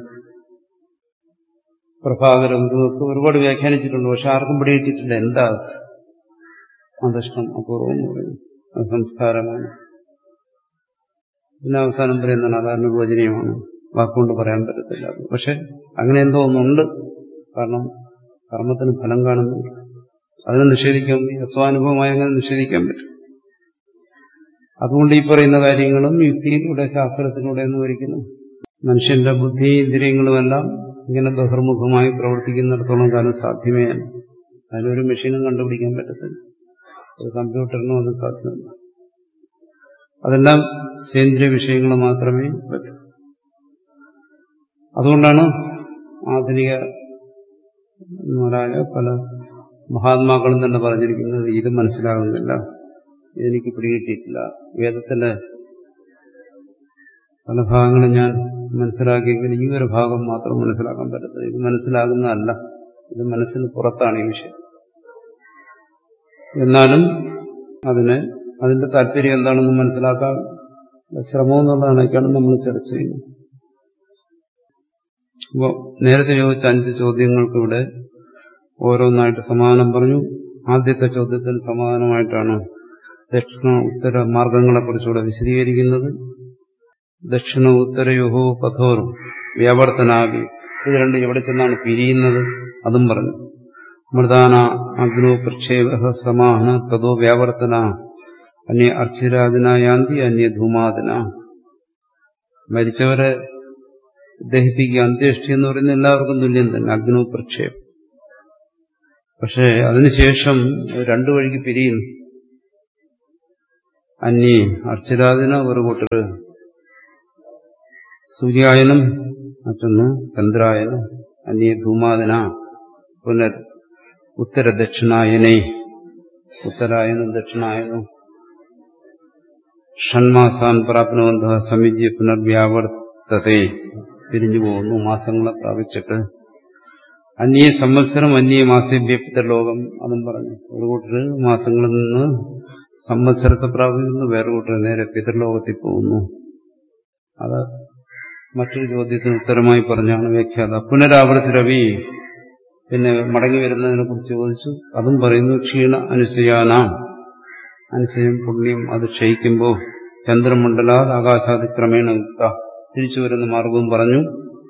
പ്രഭാകരം ഇതൊക്കെ ഒരുപാട് വ്യാഖ്യാനിച്ചിട്ടുണ്ട് പക്ഷെ ആർക്കും പിടികിട്ടിട്ടില്ല എന്താ അധിഷ്ഠം അപൂർവം എന്ന് പറയുന്നത് അത് സംസ്കാരമാണ് പിന്നെ അവസാനം പറയുന്നതാണ് അത് അനുഭോജനീയമാണ് വാക്കുകൊണ്ട് പറയാൻ പറ്റത്തില്ല പക്ഷെ അങ്ങനെ എന്തോ ഒന്നുണ്ട് കാരണം കർമ്മത്തിന് ഫലം കാണുന്നുണ്ട് അതിനെ നിഷേധിക്കാൻ അസ്വാനുഭവമായി അങ്ങനെ നിഷേധിക്കാൻ പറ്റും അതുകൊണ്ട് ഈ പറയുന്ന കാര്യങ്ങളും യുക്തിയിലൂടെ ശാസ്ത്രത്തിലൂടെ ഒന്നും ഒരിക്കലും മനുഷ്യന്റെ ബുദ്ധി ഇന്ദ്രിയങ്ങളുമെല്ലാം ഇങ്ങനെ ബഹിർമുഖമായി പ്രവർത്തിക്കുന്നിടത്തോളം കാലം സാധ്യമേ അല്ല അതിനൊരു മെഷീനും കണ്ടുപിടിക്കാൻ പറ്റത്തില്ല ഒരു കമ്പ്യൂട്ടറിനും അത് സാധ്യമല്ല അതെല്ലാം കേന്ദ്രീയ വിഷയങ്ങൾ മാത്രമേ പറ്റൂ അതുകൊണ്ടാണ് ആധുനിക ായ പല മഹാത്മാക്കളും തന്നെ പറഞ്ഞിരിക്കുന്നത് ഇത് മനസ്സിലാകുന്നില്ല എനിക്ക് പിടികിട്ടിയിട്ടില്ല വേദത്തിലെ പല ഭാഗങ്ങളും ഞാൻ മനസ്സിലാക്കിയെങ്കിൽ ഈ ഒരു ഭാഗം മാത്രം മനസ്സിലാക്കാൻ പറ്റത്തില്ല ഇത് മനസ്സിലാകുന്നതല്ല ഇത് മനസ്സിന് പുറത്താണ് ഈ വിഷയം എന്നാലും അതിന് അതിന്റെ താല്പര്യം എന്താണെന്ന് മനസ്സിലാക്കാൻ ശ്രമം എന്നുള്ളതാണൊക്കെയാണ് നമ്മൾ ചർച്ച ചെയ്യുന്നത് അപ്പോൾ നേരത്തെ ചോദിച്ച അഞ്ച് ചോദ്യങ്ങൾക്ക് ഇവിടെ ഓരോന്നായിട്ട് സമാധാനം പറഞ്ഞു ആദ്യത്തെ ചോദ്യത്തിന് സമാധാനമായിട്ടാണ് ദക്ഷിണ ഉത്തര മാർഗങ്ങളെക്കുറിച്ചുകൂടെ വിശദീകരിക്കുന്നത് ദക്ഷിണ ഉത്തരയുഹോ പഥോറും വ്യാവർത്തനാവി ഇത് രണ്ടും എവിടെ ചെന്നാണ് പിരിയുന്നത് അതും പറഞ്ഞു മൃദാന അഗ്നോ പ്രക്ഷേപ സമാഹന തതോ വ്യാവർത്തന അന്യ അർച്ചിരാദിന യാന്തി അന്യ ധൂമാദിന മരിച്ചവരെ ദഹിപ്പിക്കുക അന്ത്യേഷ്ടി എന്ന് പറയുന്ന എല്ലാവർക്കും തുല്യം തന്നെ അഗ്നോ പ്രക്ഷേപം പക്ഷേ അതിനുശേഷം രണ്ടു വഴിക്ക് പിരിയുന്നു അന്യേ അർച്ചിരാദിന ഒരു കൂട്ടര് സൂര്യായനം മറ്റൊന്ന് ചന്ദ്രായനം അന്യേ ധൂമാദിന പുനർ ഉത്തര ദക്ഷിണായനെ ഉത്തരായനം ദക്ഷിണായനം ഷൺമാസാൻ പ്രാപ്നുവന്ത സമിജ്യ പുനർവ്യാവർത്തത്തെ പിരിഞ്ഞു പോകുന്നു മാസങ്ങളെ പ്രാപിച്ചിട്ട് അന്യ സംവത്സരം അന്യ മാസേഭ്യപ്പിത്ത ലോകം അതും പറഞ്ഞു ഒരു കൂട്ടർ മാസങ്ങളിൽ നിന്ന് സംവത്സരത്തെ പ്രാപിക്കുന്നു വേറെ കൂട്ടർ നേരെ പിതൃലോകത്തിൽ പോകുന്നു അത് മറ്റൊരു ചോദ്യത്തിന് ഉത്തരമായി പറഞ്ഞാണ് വ്യാഖ്യാത പുനരാവർത്തി രവി പിന്നെ മടങ്ങി വരുന്നതിനെ കുറിച്ച് ചോദിച്ചു അതും പറയുന്നു ക്ഷീണ അനുസയാന അനുസയം പുണ്യം അത് ക്ഷയിക്കുമ്പോൾ ചന്ദ്രമണ്ഡല ആകാശാതിക്രമേണ യുക്ത തിരിച്ചു വരുന്ന മാർഗവും പറഞ്ഞു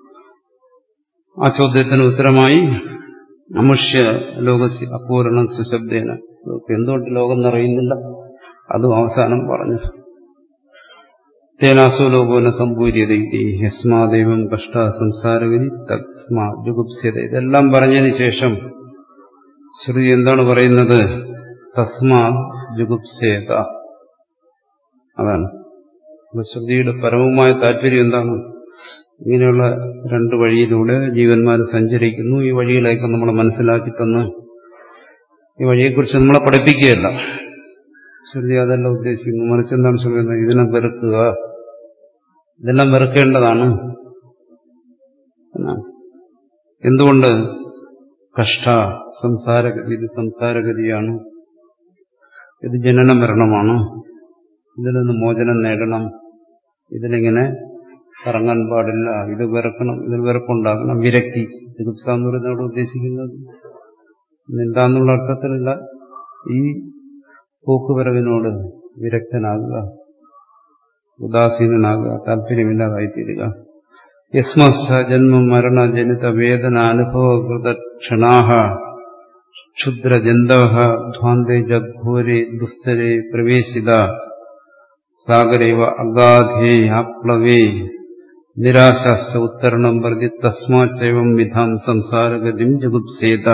ആ ചോദ്യത്തിന് ഉത്തരമായി അമുഷ്യ ലോകസി അപൂരണം സുശബ്ദേന എന്തുകൊണ്ട് ലോകം നിറയുന്നില്ല അതും അവസാനം പറഞ്ഞു തേനാസോ ലോകോന സമ്പൂര്യത യസ്മാദൈവം കഷ്ട സംസാരഗതി തസ്മാ ജുഗുപ്സ്യത ഇതെല്ലാം പറഞ്ഞതിന് ശേഷം ശ്രുതി എന്താണ് പറയുന്നത് തസ്മാ ജുഗുപ്സ്യത അതാണ് അപ്പൊ ശ്രുതിയുടെ പരമമായ താല്പര്യം എന്താണ് ഇങ്ങനെയുള്ള രണ്ട് വഴിയിലൂടെ ജീവന്മാർ സഞ്ചരിക്കുന്നു ഈ വഴികളെയൊക്കെ നമ്മൾ മനസ്സിലാക്കി തന്ന് ഈ വഴിയെക്കുറിച്ച് നമ്മളെ പഠിപ്പിക്കുകയല്ല ശ്രുതി അതല്ല ഉദ്ദേശിക്കുന്നു മറിച്ച് എന്താണ് ശ്രമിക്കുന്നത് ഇതിനെ വെറുക്കുക ഇതെല്ലാം വെറുക്കേണ്ടതാണ് എന്നാണ് എന്തുകൊണ്ട് കഷ്ട സംസാരഗതി ഇത് സംസാരഗതിയാണ് ഇത് ജനന മരണമാണ് ഇതിൽ നിന്ന് മോചനം നേടണം ഇതിലിങ്ങനെ കറങ്ങാൻ പാടില്ല ഇത് വെറുക്കണം ഇതിൽ വെറുപ്പുണ്ടാകണം വിരക്തി ചികിത്സ എന്ന് പറയുന്നതോട് ഉദ്ദേശിക്കുന്നത് എന്താന്നുള്ള അർത്ഥത്തിലല്ല ഈ പോക്കുവരവിനോട് വിരക്തനാകുക ഉദാസീനനാകുക താല്പര്യമില്ലാതായിത്തീരുക യസ്മസ്ഥ ജന്മ മരണ ജനിത വേദന അനുഭവകൃത ക്ഷണാഹ ക്ഷുദ്രജന്തവ ധ്വാന്തേ ജഘോരെ ദുസ്തരെ പ്രവേശിത സാഗരേവ അഗാധേ ആപ്ലവേ നിരാശാശ്ച ഉത്തരണം പ്രതി തസ്മാച്ചൈവം വിധാം സംസാരഗതിം ജഗുപ്സേത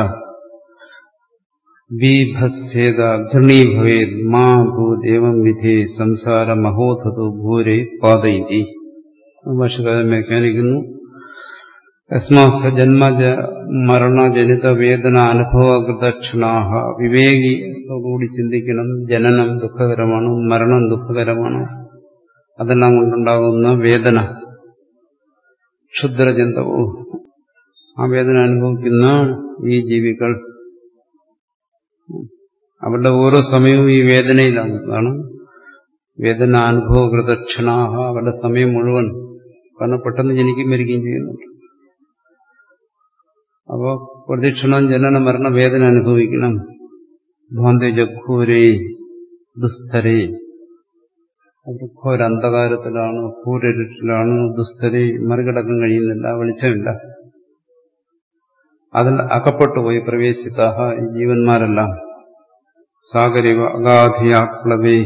ബീഭത്സേത ഘൃണീഭവേത് മാ ഭൂദേവം വിധേ സംസാര മഹോധതോ ഭൂരെ പാതയിതി ഭാഷകാരൻ വ്യാഖ്യാനിക്കുന്നു യസ്മാസ ജന്മജ മരണജനിത വേദന അനുഭവകൃത ക്ഷണാഹ വിവേകിയോടുകൂടി ചിന്തിക്കണം ജനനം ദുഃഖകരമാണ് മരണം ദുഃഖകരമാണ് അതെല്ലാം കൊണ്ടുണ്ടാകുന്ന വേദന ക്ഷുദ്രജന്തവും ആ വേദന അനുഭവിക്കുന്ന ഈ ജീവികൾ അവരുടെ ഓരോ സമയവും ഈ വേദനയിലാണ് അതാണ് വേദന അനുഭവകൃത ക്ഷണാഹ അവരുടെ സമയം മുഴുവൻ കാരണം പെട്ടെന്ന് ജനിക്കും മരിക്കുകയും ചെയ്യുന്നുണ്ട് അപ്പോൾ പ്രതിക്ഷണം ജനന മരണ വേദന അനുഭവിക്കണം ധ്വാന്ത ജഘൂരേ ദുസ്തരേ ഘോരന്ധകാരത്തിലാണ് കൂരരുട്ടിലാണ് ദുസ്തരെ മറികടക്കാൻ കഴിയുന്നില്ല വെളിച്ചമില്ല അതിൽ അകപ്പെട്ടു പോയി പ്രവേശിത ഈ ജീവന്മാരെല്ലാം സാഗരിവ അഗാധിയാപ്ലവേ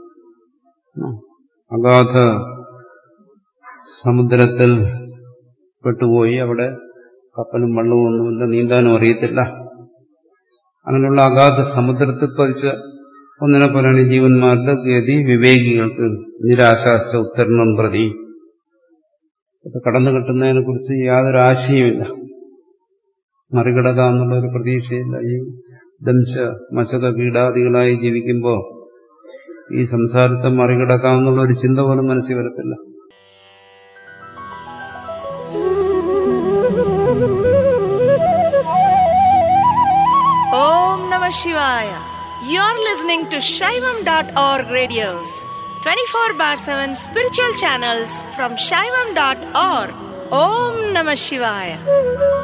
അഗാധ സമുദ്രത്തിൽ പെട്ടുപോയി അവിടെ കപ്പലും വെള്ളവും ഒന്നുമില്ല നീന്താനും അറിയത്തില്ല അങ്ങനെയുള്ള അഗാധ സമുദ്രത്തിൽ പതിച്ച ഒന്നിനെ പോലെയാണ് ഈ ജീവന്മാരുടെ ഗതി വിവേകികൾക്ക് നിരാശാശ്ച ഉത്തരണം പ്രതി ഇത് കടന്നു കിട്ടുന്നതിനെ കുറിച്ച് യാതൊരു ആശയമില്ല മറികടക്കാം എന്നുള്ള ഒരു പ്രതീക്ഷയില്ല ഈ ദംശ മശക കീടാദികളായി ജീവിക്കുമ്പോൾ ഈ സംസാരത്തെ മറികടക്കാമെന്നുള്ള ഒരു ചിന്ത പോലും മനസ്സിൽ വരത്തില്ല Om Namah Shivaya. You're listening to Shaivam.org radios, 24 bar 7 spiritual channels from Shaivam.org. Om Namah Shivaya.